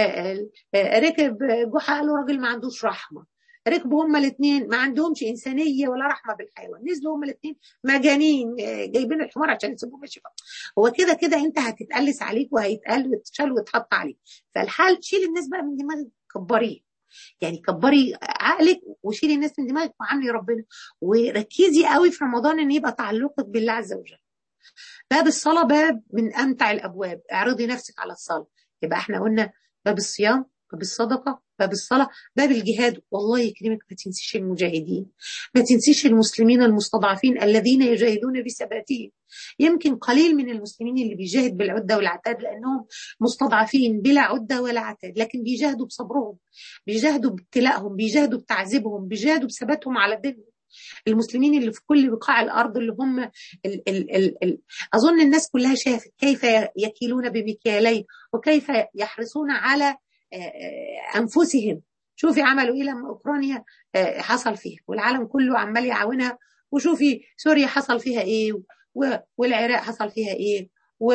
ركب جحا قالوا راجل ما عندوش رحمه ركبوا هما الاثنين ما عندهمش انسانيه ولا رحمه بالحيوان نزلوا هما الاثنين مجانين جايبين الحمار عشان يسيبوه ماشي هو كده كده انت هتتقلس عليك وهيتقال ويتشال ويتحط عليك فالحال شيل الناس بقى من دماغك كبريه يعني كبري عقلك وشيلي الناس من دماغك وعاملي ربنا وركزي قوي في رمضان ان يبقى تعلقك بالله عز وجل باب الصلاه باب من امتع الابواب اعرضي نفسك على الصلاه يبقى احنا قلنا باب الصيام باب الصدقه باب الصلاة باب الجهاد والله يكرمك ما تنسيش المجاهدين ما تنسيش المسلمين المستضعفين الذين يجاهدون بثباتهم يمكن قليل من المسلمين اللي بيجاهد بالعدة والعتاد لأنهم مستضعفين بلا عدة ولا عتاد لكن بيجاهدوا بصبرهم بيجاهدوا بابتلائهم بيجاهدوا بتعذيبهم بيجاهدوا بثباتهم على دينهم المسلمين اللي في كل بقاع الارض اللي هم ال ال ال ال اظن الناس كلها شافت كيف يكيلون بمكيالين وكيف يحرصون على انفسهم شوفي عملوا ايه لما اوكرانيا حصل فيها والعالم كله عمال يعاونها وشوفي سوريا حصل فيها ايه والعراق حصل فيها ايه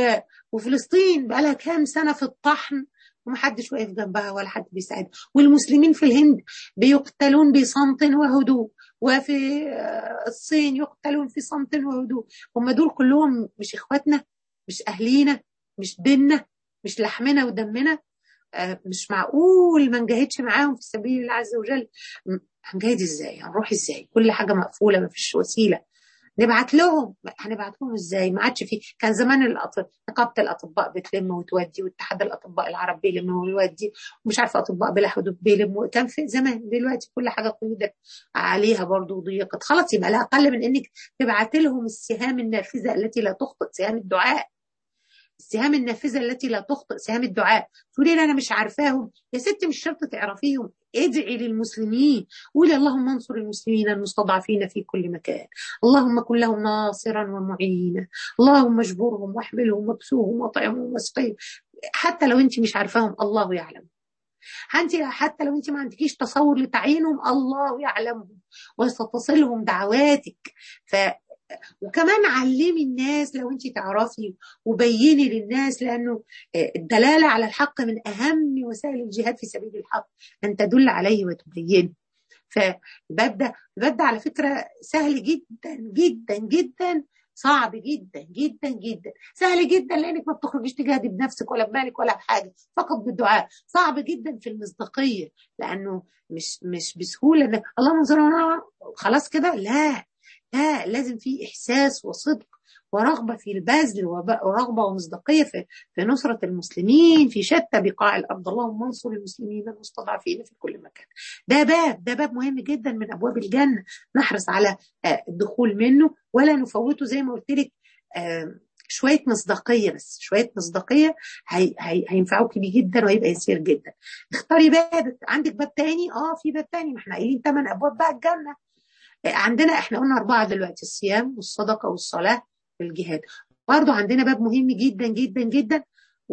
وفلسطين بقى لها كام سنه في الطحن ومحدش واقف جنبها ولا حد بيساعدها والمسلمين في الهند بيقتلون بصمت وهدوء وفي الصين يقتلون في صمت وهدوء هم دول كلهم مش اخواتنا مش اهلينا مش ديننا مش لحمنا ودمنا مش معقول ما نجاهدش معاهم في سبيل الله عز وجل هنجاهد ازاي هنروح ازاي كل حاجه مقفوله ما فيش وسيله نبعت لهم هنبعت لهم ازاي ما عادش في كان زمان الأطب... نقابه الاطباء بتلم وتودي واتحاد الاطباء العرب بيلم ويودي ومش عارفه اطباء بلا حدود بيلم كان في زمان دلوقتي كل حاجه قيودت عليها برضه ضيقت خلاص يبقى لا اقل من انك تبعت لهم السهام النافذه التي لا تخطئ سهام الدعاء السهام النافذه التي لا تخطئ سهام الدعاء تقولي انا مش عارفاهم يا ستي مش شرط تعرفيهم ادعي للمسلمين قولي اللهم انصر المسلمين المستضعفين في كل مكان اللهم كن لهم ناصرا ومعينا اللهم اجبرهم واحملهم واكسوهم واطعمهم واسقيهم حتى لو انت مش عارفاهم الله يعلم انت حتى لو انت ما عندكيش تصور لتعيينهم الله يعلمهم وستصلهم دعواتك ف وكمان علمي الناس لو انت تعرفي وبيني للناس لانه الدلاله على الحق من اهم وسائل الجهاد في سبيل الحق ان تدل عليه وتبينه فالباب ده الباب ده على فكره سهل جدا جدا جدا صعب جدا جدا جدا سهل جدا لانك ما بتخرجيش تجاهدي بنفسك ولا بمالك ولا بحاجه فقط بالدعاء صعب جدا في المصداقيه لانه مش مش بسهوله انك اللهم انصرنا خلاص كده لا لا لازم في احساس وصدق ورغبه في البذل ورغبه ومصداقيه في في نصره المسلمين في شتى بقاع الارض اللهم انصر المسلمين المستضعفين في كل مكان ده باب ده باب مهم جدا من ابواب الجنه نحرص على الدخول منه ولا نفوته زي ما قلت لك شويه مصداقيه بس شويه مصداقيه هي هي هينفعوك بيه جدا وهيبقى يسير جدا اختاري باب عندك باب تاني اه في باب تاني ما احنا قايلين ثمان ابواب بقى الجنه عندنا احنا قلنا أربعة دلوقتي الصيام والصدقة والصلاة والجهاد برضو عندنا باب مهم جدا جدا جدا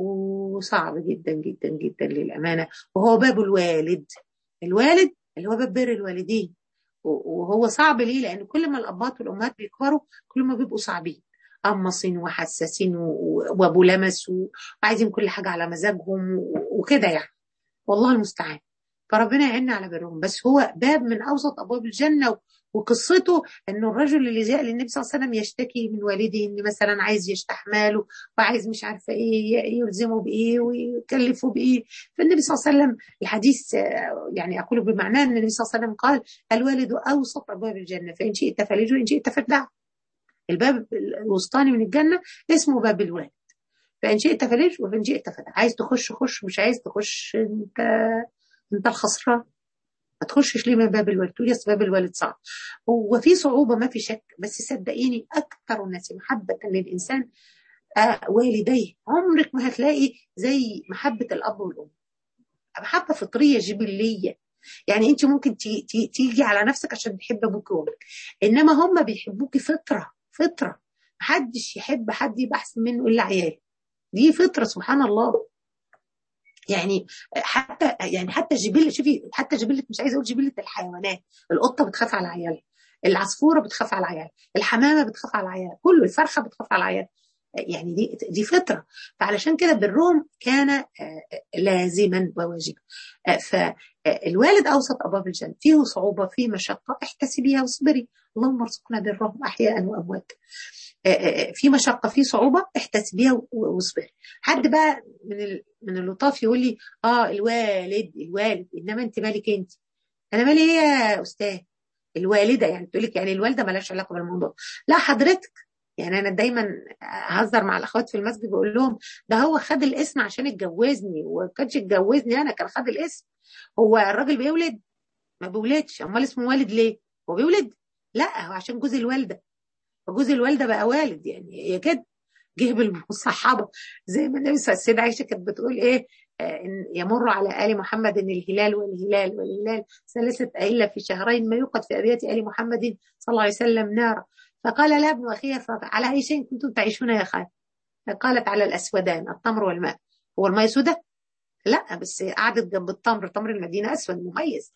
وصعب جدا جدا جدا للأمانة وهو باب الوالد الوالد اللي هو باب بر الوالدين وهو صعب ليه لان كل ما الابات والامهات بيكبروا كل ما بيبقوا صعبين قمصين وحساسين وابو لمس وعايزين كل حاجه على مزاجهم وكده يعني والله المستعان فربنا يعيننا على برهم بس هو باب من اوسط ابواب الجنه وقصته انه الرجل اللي جاء للنبي صلى الله عليه وسلم يشتكي من والده ان مثلا عايز يستحمله وعايز مش عارفه ايه يلزمه بايه ويكلفه بايه فالنبي صلى الله عليه وسلم الحديث يعني اقول بمعناه ان النبي صلى الله عليه وسلم قال الوالد اوسط ابواب الجنه فان شئت فلجه وان شئت فادعه الباب الوسطاني من الجنه اسمه باب الوالد فان شئت فلج وان شئت فدع عايز تخش خش مش عايز تخش انت انت الخسران ما تخشش ليه من باب الوالد تقول يس باب الوالد صعب هو في صعوبه ما في شك بس صدقيني اكثر الناس محبه للانسان آه والديه عمرك ما هتلاقي زي محبه الاب والام محبه فطريه جبليه يعني انت ممكن تي تي تيجي على نفسك عشان تحب ابوك وامك انما هم بيحبوكي فطره فطره محدش يحب حد يبقى احسن منه الا عياله دي فطره سبحان الله يعني حتى يعني حتى جبله شوفي حتى جبله مش عايزه اقول جبله الحيوانات القطه بتخاف على عيالها العصفوره بتخاف على عيالها الحمامه بتخاف على عيالها كله الفرخه بتخاف على عيالها يعني دي دي فطره فعلشان كده بالروم كان لازما وواجبا فالوالد اوسط ابواب الجنه فيه صعوبه فيه مشقه احتسبيها واصبري اللهم ارزقنا برهم احياء واموات في مشقه في صعوبه احتسبيها واصبري حد بقى من من اللطاف يقول لي اه الوالد الوالد انما انت مالك انت انا مالي ايه يا استاذ الوالده يعني تقول لك يعني الوالده مالهاش علاقه بالموضوع لا حضرتك يعني انا دايما اهزر مع الاخوات في المسجد بقول لهم ده هو خد الاسم عشان اتجوزني وما كانش اتجوزني انا كان خد الاسم هو الراجل بيولد ما بيولدش امال اسمه والد ليه هو بيولد لا هو عشان جوز الوالده فجوز الوالده بقى والد يعني هي كده جه بالمصحبه زي ما النبي صلى السيده عائشه كانت بتقول ايه إن يمر على ال محمد الهلال والهلال والهلال ثلاثه اهله في شهرين ما يوقد في ابيات ال محمد صلى الله عليه وسلم نارا فقال لها ابن اخيها على اي شيء كنتم تعيشون يا خال قالت على الاسودان التمر والماء هو الماء سودة لا بس قعدت جنب التمر تمر المدينه اسود مميز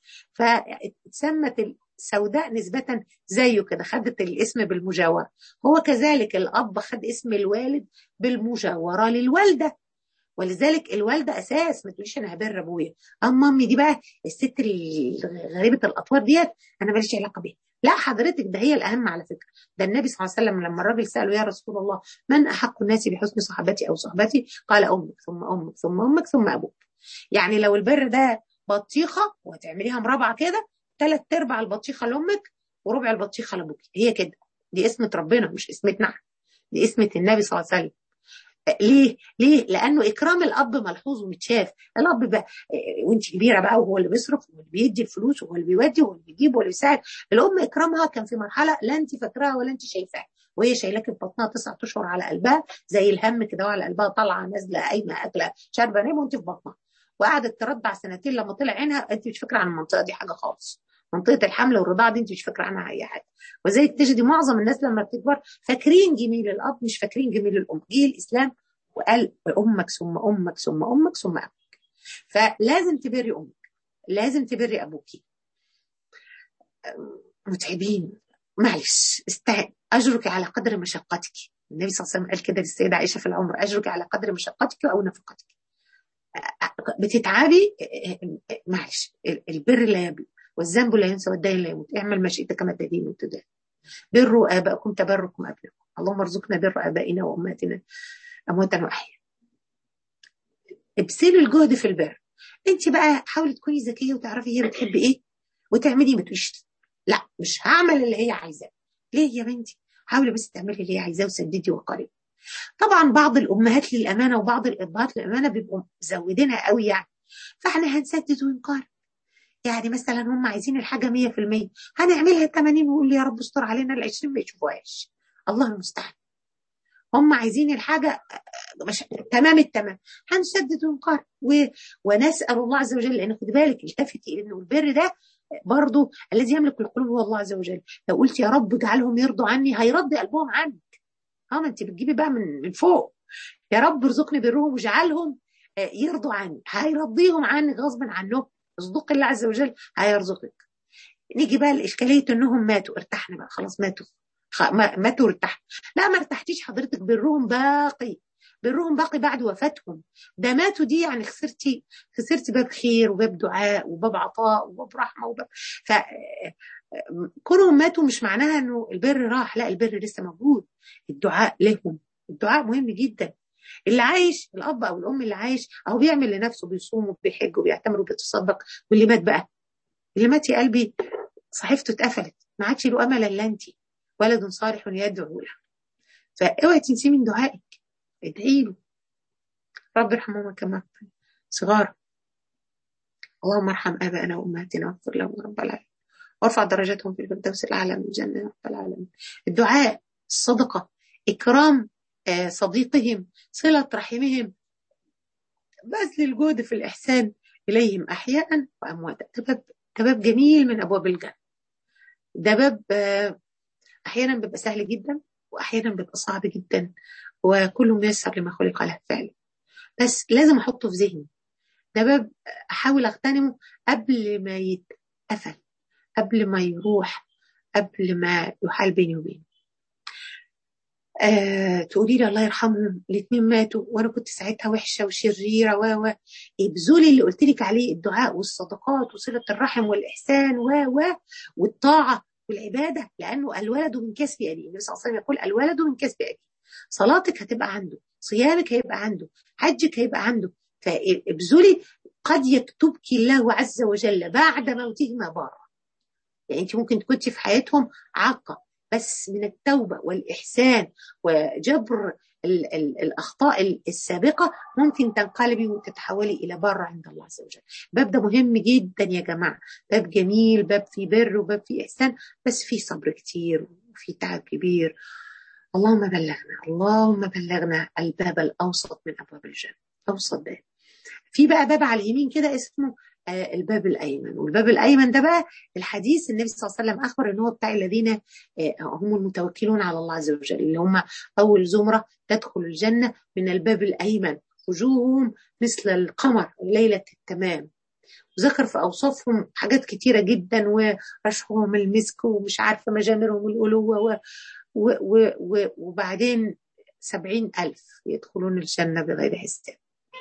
فسمت السوداء نسبة زيه كده خدت الاسم بالمجاورة هو كذلك الأب خد اسم الوالد بالمجاورة للوالدة ولذلك الوالدة أساس ما تقوليش أنا هبر أبويا أما أمي دي بقى الست غريبة الأطوار ديت أنا ماليش علاقة بيها لا حضرتك ده هي الأهم على فكرة ده النبي صلى الله عليه وسلم لما الراجل سأله يا رسول الله من أحق الناس بحسن صحبتي أو صحبتي قال أمك ثم أمك ثم أمك ثم أبوك يعني لو البر ده بطيخة وهتعمليها مربعة كده ثلاث ارباع البطيخه لامك وربع البطيخه لابوك هي كده دي اسمه ربنا مش اسمتنا احنا دي اسمه النبي صلى الله عليه وسلم ليه؟ ليه؟ لانه اكرام الاب ملحوظ ومتشاف، الاب بقى وانت كبيره بقى وهو اللي بيصرف وهو اللي بيدي الفلوس وهو اللي بيودي وهو اللي بيجيب وهو اللي بيساعد، الام اكرامها كان في مرحله لا انت فاكراها ولا انت شايفاها، وهي شايلاك في بطنها تسعة اشهر على قلبها زي الهم كده على قلبها طالعه نازله قايمه اكله شاربه نايمه وانت في بطنها. وقعدت ترضع سنتين لما طلع عينها انت مش فاكره عن المنطقه دي حاجه خالص. منطقه الحمل والرضاعه دي انت مش فاكره عنها اي حاجه وزي تجدي معظم الناس لما بتكبر فاكرين جميل الاب مش فاكرين جميل الام جه الاسلام وقال امك ثم امك ثم امك ثم ابوك فلازم تبري امك لازم تبري ابوك متعبين معلش استعد اجرك على قدر مشقتك النبي صلى الله عليه وسلم قال كده للسيده عائشه في العمر اجرك على قدر مشقتك او نفقتك بتتعبي معلش البر لا يبلغ والذنب لا ينسى والدين لا يموت اعمل ما شئت كما تدين وتدان بروا ابائكم تبركم ابنكم اللهم ارزقنا بر ابائنا وامهاتنا امواتنا واحياء ابذلي الجهد في البر انت بقى حاولي تكوني ذكيه وتعرفي هي بتحب ايه وتعملي ما تقوليش لا مش هعمل اللي هي عايزاه ليه يا بنتي حاولي بس تعملي اللي هي عايزاه وسددي وقاربي طبعا بعض الامهات للامانه وبعض الابهات للامانه بيبقوا مزودينها قوي يعني فاحنا هنسدد ونقارب يعني مثلا هم عايزين الحاجه 100% هنعملها 80 ونقول يا رب استر علينا ال 20 ما يشوفوهاش الله المستعان هم عايزين الحاجه مش تمام التمام هنسدد ونقارب و... ونسال الله عز وجل لان خد بالك التفتي انه البر ده برضه الذي يملك القلوب هو الله عز وجل لو قلت يا رب اجعلهم يرضوا عني هيرضي قلبهم عنك اه ما انت بتجيبي بقى من من فوق يا رب ارزقني برهم واجعلهم يرضوا عني هيرضيهم عنك غصبا عنهم اصدق الله عز وجل هيرزقك نيجي بقى الاشكاليه انهم ماتوا ارتحنا بقى خلاص ماتوا ماتوا ارتحنا لا ما ارتحتيش حضرتك برهم باقي برهم باقي بعد وفاتهم ده ماتوا دي يعني خسرتي خسرتي باب خير وباب دعاء وباب عطاء وباب رحمه وباب ف كونهم ماتوا مش معناها انه البر راح لا البر لسه موجود الدعاء لهم الدعاء مهم جدا اللي عايش الاب او الام اللي عايش اهو بيعمل لنفسه بيصوم وبيحج وبيعتمر وبيتصدق واللي مات بقى اللي مات يا قلبي صحيفته اتقفلت ما عادش له امل الا انت ولد صالح يدعو له فاوعي تنسيه من دعائك ادعي له رب ارحمهما كما صغار اللهم ارحم ابائنا وامهاتنا واغفر لهم رب العالمين وارفع درجاتهم في الفردوس الاعلى من الجنه يا رب العالمين الدعاء الصدقه اكرام صديقهم صله رحمهم بذل الجهد في الاحسان اليهم احياء وامواتا ده باب ده باب جميل من ابواب الجنه ده باب احيانا بيبقى سهل جدا واحيانا بيبقى صعب جدا وكل ميسر لما خلق له فعلا بس لازم احطه في ذهني ده باب احاول اغتنمه قبل ما يتقفل قبل ما يروح قبل ما يحال بيني وبينه آه، تقولي لي الله يرحمهم الاثنين ماتوا وانا كنت ساعتها وحشه وشريره و و ابذلي اللي قلت لك عليه الدعاء والصدقات وصله الرحم والاحسان و و والطاعه والعباده لانه الولد من كسب ابيه النبي صلى الله عليه وسلم يقول الولد من كسب ابيه صلاتك هتبقى عنده صيامك هيبقى عنده حجك هيبقى عنده فابذلي قد يكتبك الله عز وجل بعد موتهما بارا يعني انت ممكن كنت في حياتهم عاقه بس من التوبه والاحسان وجبر ال ال الاخطاء السابقه ممكن تنقلبي وتتحولي الى بر عند الله عز وجل. الباب ده مهم جدا يا جماعه، باب جميل، باب فيه بر وباب فيه احسان، بس فيه صبر كتير وفيه تعب كبير. اللهم بلغنا، اللهم بلغنا الباب الاوسط من ابواب الجنه، اوسط باب. في بقى باب على اليمين كده اسمه الباب الايمن والباب الايمن ده بقى الحديث النبي صلى الله عليه وسلم اخبر ان هو بتاع الذين هم المتوكلون على الله عز وجل اللي هم اول زمره تدخل الجنه من الباب الايمن وجوههم مثل القمر ليله التمام وذكر في اوصافهم حاجات كتيره جدا ورشحهم المسك ومش عارفه مجامرهم الالوه و و و و وبعدين سبعين ألف يدخلون الجنة بغير حساب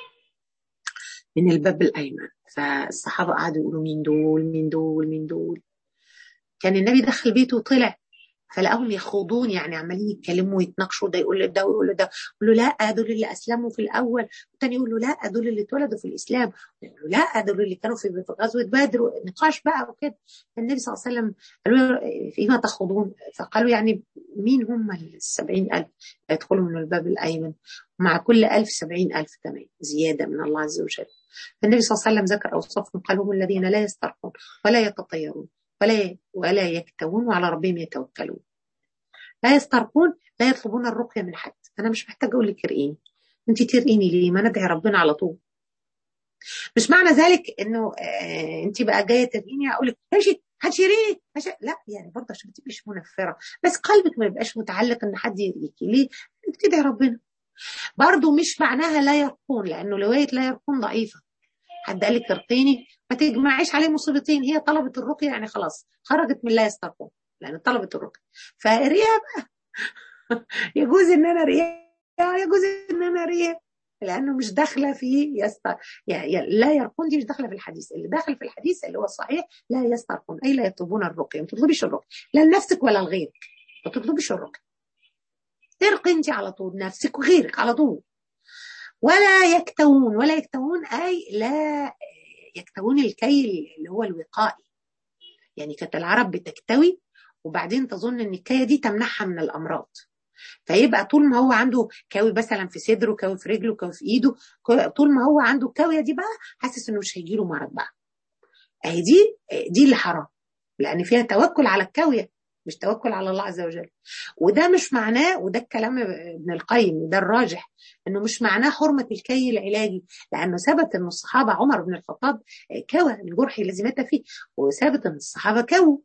من الباب الأيمن فالصحابة قعدوا يقولوا مين دول مين دول مين دول كان النبي دخل بيته وطلع فلقاهم يخوضون يعني عمالين يتكلموا ويتناقشوا ده يقول لده ويقول له ده يقول له لا دول اللي اسلموا في الاول والتاني يقول له لا دول اللي اتولدوا في الاسلام يقول له لا دول اللي كانوا في غزوه بدر نقاش بقى وكده النبي صلى الله عليه وسلم قالوا له فيما تخوضون فقالوا يعني مين هم ال 70000 يدخلوا من الباب الايمن ومع كل 1000 70000 كمان زياده من الله عز وجل فالنبي صلى الله عليه وسلم ذكر اوصافهم قال هم الذين لا يسترقون ولا يتطيرون ولا ولا يكتوون وعلى ربهم يتوكلون لا يسترقون لا يطلبون الرقيه من حد انا مش محتاجه اقول لك ارقيني انت ترقيني ليه ما ندعي ربنا على طول مش معنى ذلك انه آه انت بقى جايه ترقيني اقول لك ماشي هتشيريني لا يعني برضه عشان ما تبقيش منفره بس قلبك ما يبقاش متعلق ان حد يرقيكي ليه؟ انك تدعي ربنا برضه مش معناها لا يرقون لانه روايه لا يرقون ضعيفه حد قال لك ارقيني ما تجمعيش عليه مصيبتين هي طلبت الرقيه يعني خلاص خرجت من لا يسترقون لان طلبت الرقيه فاريها بقى يجوز ان انا اريها يجوز ان انا اريها لانه مش داخله في يستر يعني لا يرقون دي مش داخله في الحديث اللي داخل في الحديث اللي هو الصحيح لا يسترقون اي لا يطلبون الرقيه ما تطلبيش الرقيه لا لنفسك ولا لغيرك ما تطلبيش الرقيه ترقي انت على طول نفسك وغيرك على طول ولا يكتوون ولا يكتوون اي لا يكتوون الكي اللي هو الوقائي يعني كانت العرب بتكتوي وبعدين تظن ان الكايه دي تمنعها من الامراض فيبقى طول ما هو عنده كاوي مثلا في صدره كاوي في رجله كاوي في ايده طول ما هو عنده الكاويه دي بقى حاسس انه مش هيجي له مرض بقى اهي دي دي اللي حرام لان فيها توكل على الكاويه مش توكل على الله عز وجل وده مش معناه وده الكلام ابن القيم وده الراجح انه مش معناه حرمه الكي العلاجي لانه ثبت ان الصحابه عمر بن الخطاب كوى الجرح الذي مات فيه وثبت ان الصحابه كووا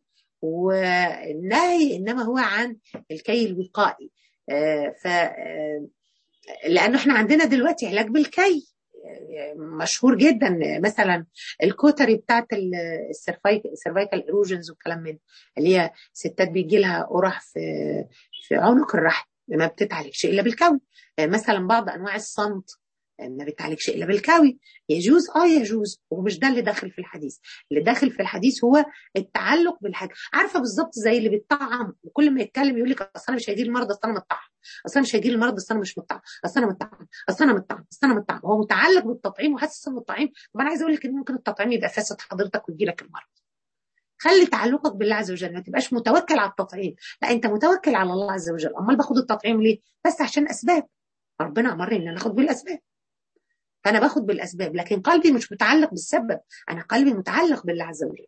والنهي انما هو عن الكي الوقائي ف لانه احنا عندنا دلوقتي علاج بالكي مشهور جدا مثلا الكوتري بتاعت السيرفايكال ايروجنز والكلام من اللي هي ستات بيجي لها قرح في في عنق الرحم ما بتتعالجش الا بالكوي مثلا بعض انواع الصمت ما بتعالجش الا بالكوي يجوز اه يجوز ومش ده اللي داخل في الحديث اللي داخل في الحديث هو التعلق بالحاجه عارفه بالظبط زي اللي بيطعم وكل ما يتكلم يقول لك اصل انا مش هيجي لي المرض اصل انا متطعم اصل انا مش هيجي لي المرض اصل انا مش متطعم اصل انا متطعم اصل انا متطعم اصل انا متطعم هو متعلق بالتطعيم وحاسس انه التطعيم طب انا عايزه اقول لك ان ممكن التطعيم يبقى فاسد حضرتك ويجي لك المرض خلي تعلقك بالله عز وجل ما تبقاش متوكل على التطعيم لا انت متوكل على الله عز وجل امال باخد التطعيم ليه بس عشان اسباب ربنا امرني ان انا اخد بالاسباب فانا باخد بالاسباب لكن قلبي مش متعلق بالسبب انا قلبي متعلق بالله عز وجل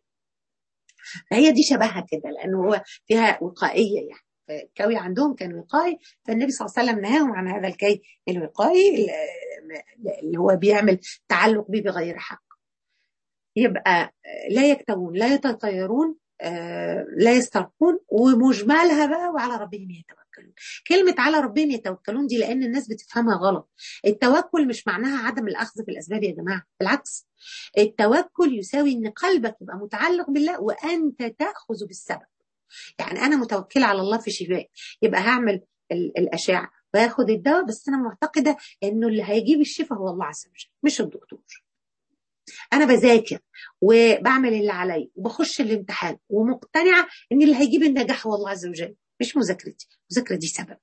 فهي دي شبهها كده لانه هو فيها وقائيه يعني الكوي عندهم كان وقائي فالنبي صلى الله عليه وسلم نهاهم عن هذا الكي الوقائي اللي هو بيعمل تعلق به بغير حق يبقى لا يكتوون لا يتطيرون لا يسترقون ومجملها بقى وعلى ربهم يتوكلون كلمة على ربهم يتوكلون دي لأن الناس بتفهمها غلط التوكل مش معناها عدم الأخذ في الأسباب يا جماعة بالعكس التوكل يساوي أن قلبك يبقى متعلق بالله وأنت تأخذ بالسبب يعني أنا متوكلة على الله في شفاء يبقى هعمل الأشعة وياخد الدواء بس أنا معتقدة أنه اللي هيجيب الشفاء هو الله عز وجل مش الدكتور انا بذاكر وبعمل اللي عليا وبخش الامتحان ومقتنعه ان اللي هيجيب النجاح هو الله عز وجل مش مذاكرتي المذاكره دي سبب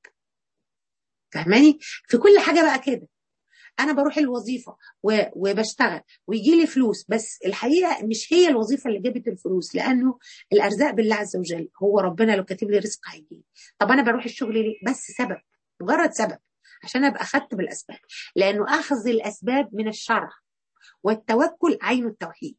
فاهماني في كل حاجه بقى كده انا بروح الوظيفه وبشتغل ويجي لي فلوس بس الحقيقه مش هي الوظيفه اللي جابت الفلوس لانه الارزاق بالله عز وجل هو ربنا لو كاتب لي رزق هيجي طب انا بروح الشغل ليه بس سبب مجرد سبب عشان ابقى اخدت بالاسباب لانه اخذ الاسباب من الشرع والتوكل عين التوحيد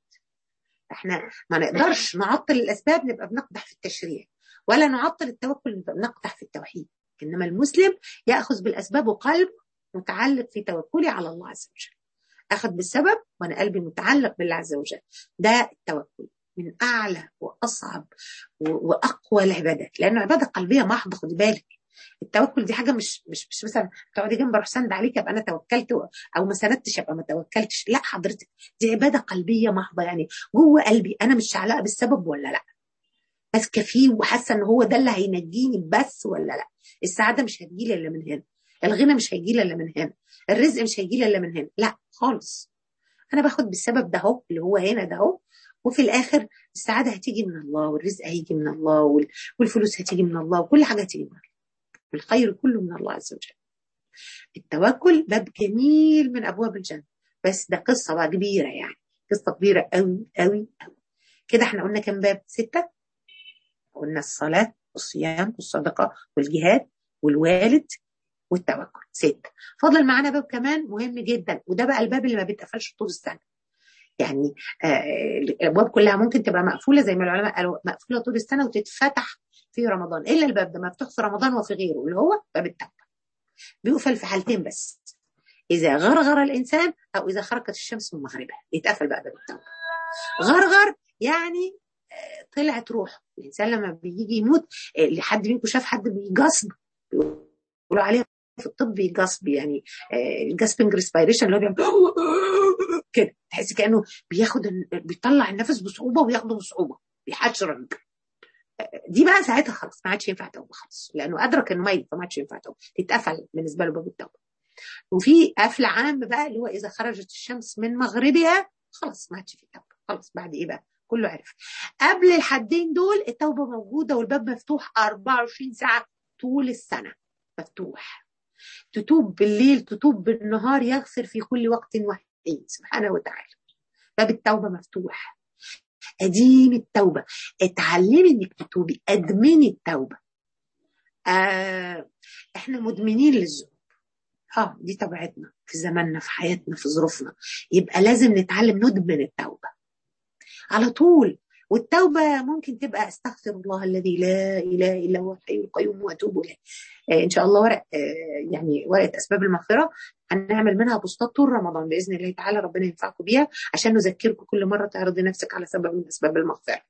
احنا ما نقدرش نعطل الاسباب نبقى بنقدح في التشريع ولا نعطل التوكل نبقى بنقدح في التوحيد انما المسلم ياخذ بالاسباب وقلب متعلق في توكلي على الله عز وجل اخذ بالسبب وانا قلبي متعلق بالله عز وجل ده التوكل من اعلى واصعب واقوى العبادات لانه عباده قلبيه محضه خدي بالك التوكل دي حاجه مش مش مش مثلا تقعدي جنب اروح سند عليك ابقى انا توكلت او ما سندتش ابقى ما توكلتش لا حضرتك دي عباده قلبيه محضه يعني جوه قلبي انا مش علاقه بالسبب ولا لا ماسكه فيه وحاسه ان هو ده اللي هينجيني بس ولا لا السعاده مش هتجيلي الا من هنا الغنى مش هيجيلي الا من هنا الرزق مش هيجيلي الا من هنا لا خالص انا باخد بالسبب ده اهو اللي هو هنا ده اهو وفي الاخر السعاده هتيجي من الله والرزق هيجي من الله والفلوس هتيجي من الله وكل حاجه هتيجي من الله الخير كله من الله عز وجل التوكل باب جميل من ابواب الجنه بس ده قصه بقى كبيره يعني قصه كبيره قوي قوي قوي كده احنا قلنا كام باب سته قلنا الصلاه والصيام والصدقه والجهاد والوالد والتوكل ستة فضل معانا باب كمان مهم جدا وده بقى الباب اللي ما بيتقفلش طول السنه يعني آه الابواب كلها ممكن تبقى مقفوله زي ما العلماء قالوا مقفوله طول السنه وتتفتح في رمضان الا الباب ده مفتوح في رمضان وفي غيره اللي هو باب التوبه بيقفل في حالتين بس اذا غرغر الانسان او اذا خرجت الشمس من مغربها يتقفل بقى باب التوبه غرغر يعني طلعت روحه الانسان لما بيجي يموت لحد منكم شاف حد بيجصب بيقولوا عليه في الطب بيجصب يعني الجاسبنج ريسبيريشن اللي هو بيعمل كده تحس كانه بياخد بيطلع النفس بصعوبه وياخده بصعوبه بيحشرج دي بقى ساعتها خلاص ما عادش ينفع توبه خالص لانه ادرك انه ميت فما عادش ينفع توبه تتقفل بالنسبه له باب التوبه وفي قفل عام بقى اللي هو اذا خرجت الشمس من مغربها خلاص ما عادش في توبه خلاص بعد ايه بقى كله عرف قبل الحدين دول التوبه موجوده والباب مفتوح 24 ساعه طول السنه مفتوح تتوب بالليل تتوب بالنهار يغفر في كل وقت وحين سبحانه وتعالى باب التوبه مفتوح اديم التوبه اتعلمي انك تتوبي ادمني التوبه آه احنا مدمنين للذنوب اه دي طبيعتنا في زماننا في حياتنا في ظروفنا يبقى لازم نتعلم ندمن التوبه على طول والتوبة ممكن تبقى استغفر الله الذي لا إله إلا هو الحي القيوم وأتوب إليه آه إن شاء الله ورق آه يعني ورقة أسباب المغفرة هنعمل منها بوستات طول رمضان بإذن الله تعالى ربنا ينفعكم بيها عشان نذكركم كل مرة تعرضي نفسك على سبب من أسباب المغفرة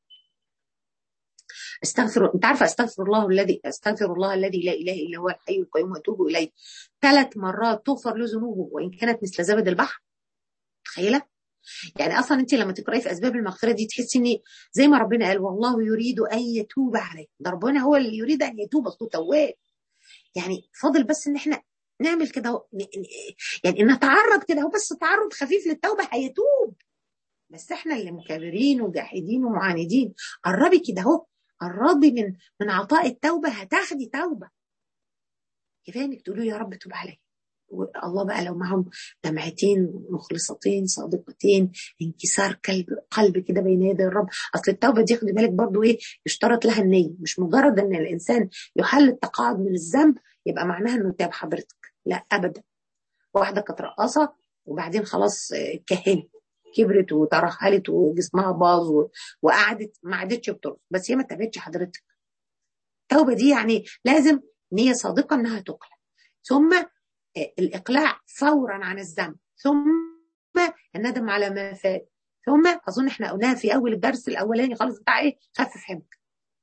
استغفر انت عارفه استغفر الله الذي استغفر الله الذي لا اله الا هو الحي القيوم واتوب اليه ثلاث مرات تغفر له ذنوبه وان كانت مثل زبد البحر تخيله يعني اصلا انت لما تقراي في اسباب المغفره دي تحسي ان زي ما ربنا قال والله يريد ان يتوب عليكم ده ربنا هو اللي يريد ان يتوب اصله تواب يعني فاضل بس ان احنا نعمل كده يعني نتعرض كده هو بس تعرض خفيف للتوبه هيتوب بس احنا اللي مكابرين وجاحدين ومعاندين قربي كده اهو قربي من من عطاء التوبه هتاخدي توبه كفايه انك تقولوا يا رب توب عليا الله بقى لو معهم دمعتين مخلصتين صادقتين انكسار قلب قلب كده بين يدي الرب اصل التوبه دي خدي بالك برضو ايه يشترط لها النيه مش مجرد ان الانسان يحل التقاعد من الذنب يبقى معناها انه تاب حضرتك لا ابدا واحده كانت رقاصه وبعدين خلاص اتكهنت كبرت وترهلت وجسمها باظ وقعدت ما عادتش بترقص بس هي ما تابتش حضرتك التوبه دي يعني لازم نيه صادقه انها تقلع ثم الاقلاع فورا عن الذنب ثم الندم على ما فات ثم اظن احنا قلناها في اول الدرس الاولاني خالص بتاع ايه خفف حمك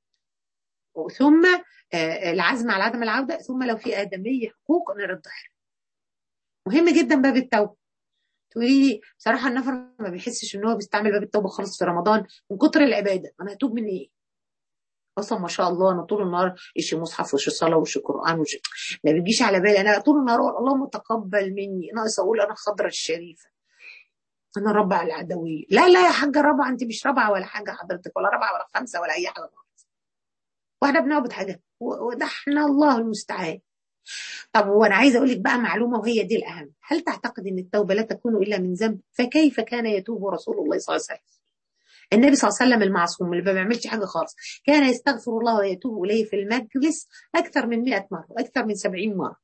ثم العزم على عدم العوده ثم لو في ادميه حقوق نرد مهم جدا باب التوبه تقولي لي بصراحه النفر ما بيحسش ان هو بيستعمل باب التوبه خالص في رمضان من كتر العباده انا هتوب من ايه؟ اصلا ما شاء الله انا طول النهار اشي مصحف وشي صلاه وشي قران وشي ما بيجيش على بالي انا طول النهار اقول اللهم تقبل مني ناقص اقول انا خضره الشريفه انا ربع العدويه لا لا يا حاجه ربع انت مش ربعه ولا حاجه حضرتك ولا ربعه ولا خمسه ولا اي حاجه واحنا بنعبد حاجه وده احنا الله المستعان طب وانا عايزه اقول لك بقى معلومه وهي دي الاهم هل تعتقد ان التوبه لا تكون الا من ذنب فكيف كان يتوب رسول الله صلى الله عليه وسلم النبي صلى الله عليه وسلم المعصوم اللي ما بيعملش حاجه خالص كان يستغفر الله ويتوب اليه في المجلس اكثر من 100 مره واكثر من 70 مره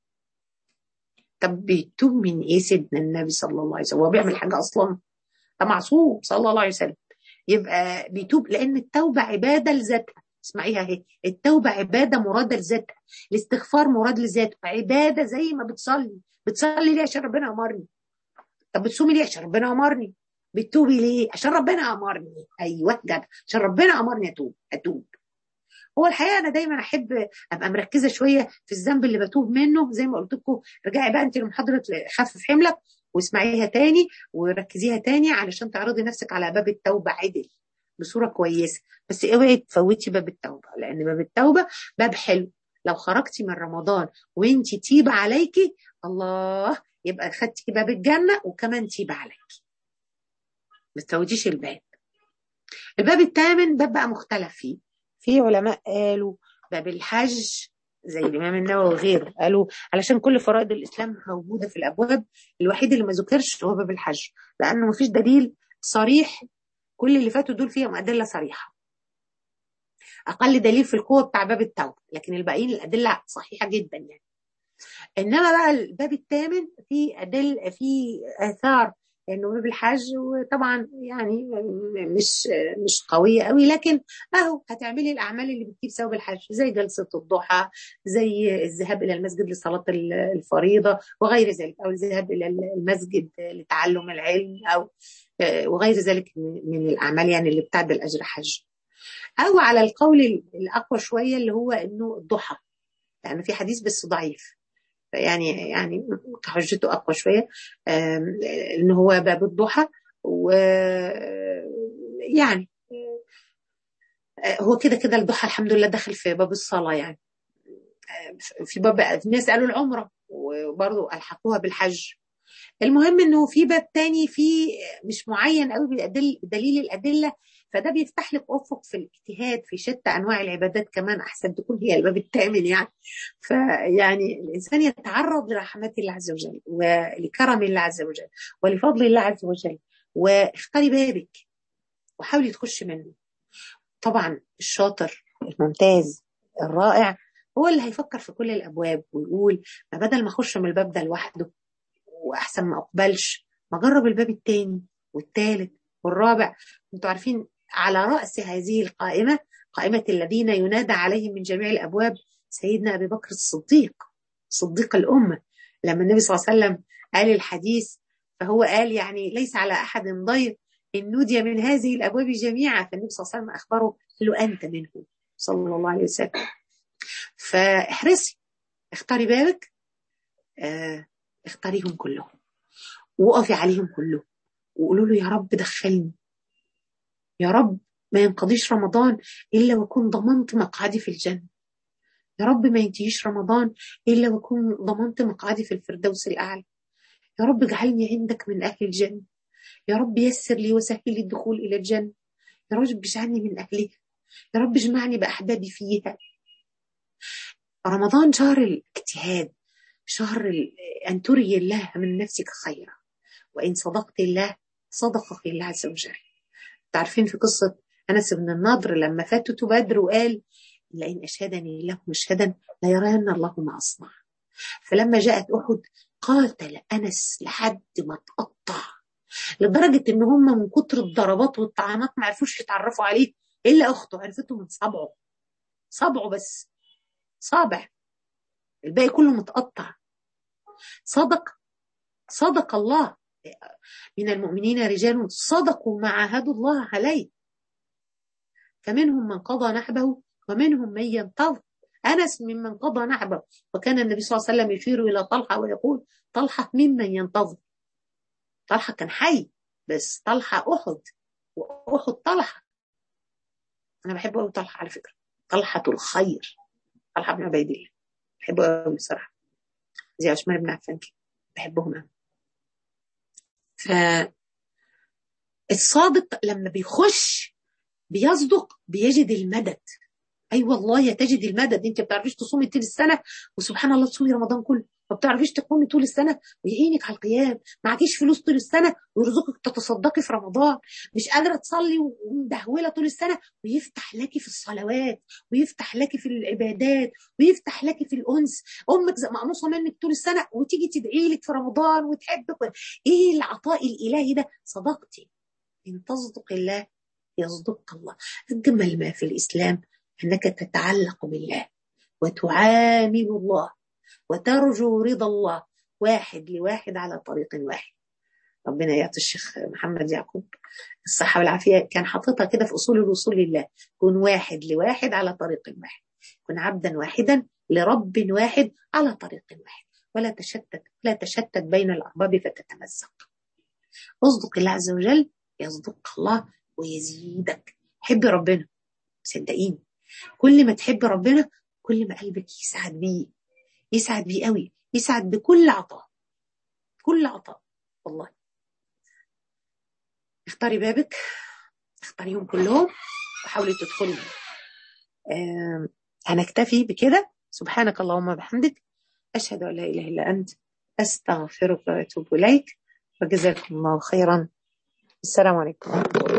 طب بيتوب من ايه سيدنا النبي صلى الله عليه وسلم هو بيعمل حاجه اصلا ده معصوم صلى الله عليه وسلم يبقى بيتوب لان التوبه عباده لذاتها اسمعيها اهي التوبه عباده مراد لذاتها الاستغفار مراد لذاته عباده زي ما بتصلي بتصلي ليه عشان ربنا امرني طب بتصومي ليه عشان ربنا امرني بتتوبي ليه عشان ربنا امرني ايوه جدع عشان ربنا امرني اتوب اتوب هو الحقيقه انا دايما احب ابقى مركزه شويه في الذنب اللي بتوب منه زي ما قلت لكم رجعي بقى انت لمحاضره خفف حملك واسمعيها تاني وركزيها تاني علشان تعرضي نفسك على باب التوبه عدل بصوره كويسه بس اوعي تفوتي باب التوبه لان باب التوبه باب حلو لو خرجتي من رمضان وانت تيب عليكي الله يبقى خدتي باب الجنه وكمان تيب عليكي ما تفوتيش الباب الباب الثامن باب بقى مختلف فيه في علماء قالوا باب الحج زي الامام النووي وغيره قالوا علشان كل فرائض الاسلام موجوده في الابواب الوحيد اللي ما ذكرش هو باب الحج لانه ما فيش دليل صريح كل اللي فاتوا دول فيهم ادله صريحه اقل دليل في القوه بتاع باب التوبه لكن الباقيين الادله صحيحه جدا يعني انما بقى الباب الثامن في ادل في اثار انه باب الحج وطبعا يعني مش مش قويه قوي لكن اهو هتعملي الاعمال اللي بتجيب ثواب الحج زي جلسه الضحى زي الذهاب الى المسجد لصلاه الفريضه وغير ذلك او الذهاب الى المسجد لتعلم العلم او وغير ذلك من الاعمال يعني اللي بتعدل اجر حج او على القول الاقوى شويه اللي هو انه الضحى يعني في حديث بس ضعيف يعني يعني حجته اقوى شويه ان هو باب الضحى و يعني هو كده كده الضحى الحمد لله دخل في باب الصلاه يعني في باب في ناس قالوا العمره وبرضه الحقوها بالحج المهم انه في باب تاني في مش معين قوي بدليل الادله فده بيفتح لك افق في الاجتهاد في شتى انواع العبادات كمان احسن تكون هي الباب الثامن يعني فيعني الانسان يتعرض لرحمات الله عز وجل ولكرم الله عز وجل ولفضل الله عز وجل واختاري بابك وحاولي تخشي منه طبعا الشاطر الممتاز الرائع هو اللي هيفكر في كل الابواب ويقول ما بدل ما اخش من الباب ده لوحده واحسن ما اقبلش ما اجرب الباب الثاني والثالث والرابع انتوا عارفين على راس هذه القائمه قائمه الذين ينادى عليهم من جميع الابواب سيدنا ابي بكر الصديق صديق الامه لما النبي صلى الله عليه وسلم قال الحديث فهو قال يعني ليس على احد ضير ان نودي من هذه الابواب جميعا فالنبي صلى الله عليه وسلم اخبره قال له انت منهم صلى الله عليه وسلم فاحرصي اختاري بابك اه اختاريهم كلهم وقفي عليهم كلهم وقولوا له يا رب دخلني يا رب ما ينقضيش رمضان إلا وأكون ضمنت مقعدي في الجنة يا رب ما ينتهيش رمضان إلا وأكون ضمنت مقعدي في الفردوس الأعلى يا رب اجعلني عندك من أهل الجنة يا رب يسر لي وسهل لي الدخول إلى الجنة يا رب اجعلني من أهلها يا رب اجمعني بأحبابي فيها رمضان شهر الاجتهاد شهر أن تري الله من نفسك خيرا وإن صدقت الله صدقك الله عز وجل تعرفين في قصة أنس بن النضر لما فاتته بدر وقال لئن أشهدني الله مشهدا ليرين الله ما أصنع فلما جاءت أحد قاتل أنس لحد ما تقطع لدرجة إن هم من كتر الضربات والطعنات ما عرفوش يتعرفوا عليه إلا أخته عرفته من صبعه صبعه بس صابع الباقي كله متقطع صدق صدق الله من المؤمنين رجال صدقوا ما عاهدوا الله عليه فمنهم من قضى نحبه ومنهم من ينتظر أنس ممن قضى نحبه وكان النبي صلى الله عليه وسلم يشير إلى طلحة ويقول طلحة ممن ينتظر طلحة كان حي بس طلحة أحد وأحد طلحة أنا بحبه قوي طلحة على فكرة طلحة الخير طلحة بن عبيد الله بحبه قوي بصراحة زي عثمان بن عفان كده بحبهم قوي ف الصادق لما بيخش بيصدق بيجد المدد اي أيوة والله تجد المدد انت ما بتعرفيش تصومي طول السنه وسبحان الله تصومي رمضان كله ما بتعرفيش تقومي طول السنه ويعينك على القيام معكيش فلوس طول السنه ويرزقك تتصدقي في رمضان مش قادره تصلي ومدهوله طول السنه ويفتح لك في الصلوات ويفتح لك في العبادات ويفتح لك في الانس امك مقنوصه منك طول السنه وتيجي تدعي لك في رمضان وتحبك ايه العطاء الالهي ده صدقتي ان تصدق الله يصدق الله اجمل ما في الاسلام انك تتعلق بالله وتعامل الله وترجو رضا الله واحد لواحد على طريق واحد ربنا يعطي الشيخ محمد يعقوب الصحة والعافية كان حاططها كده في أصول الوصول لله كن واحد لواحد على طريق واحد كن عبدا واحدا لرب واحد على طريق واحد ولا تشتت لا تشتت بين الأرباب فتتمزق اصدق الله عز وجل يصدق الله ويزيدك حب ربنا صدقيني كل ما تحب ربنا كل ما قلبك يسعد بيه يسعد بيه قوي يسعد بكل عطاء كل عطاء والله اختاري بابك اختاريهم كلهم وحاولي تدخلي آه هنكتفي بكده سبحانك اللهم وبحمدك أشهد أن لا إله إلا أنت أستغفرك وأتوب إليك وجزاكم الله خيرا السلام عليكم ورحمة الله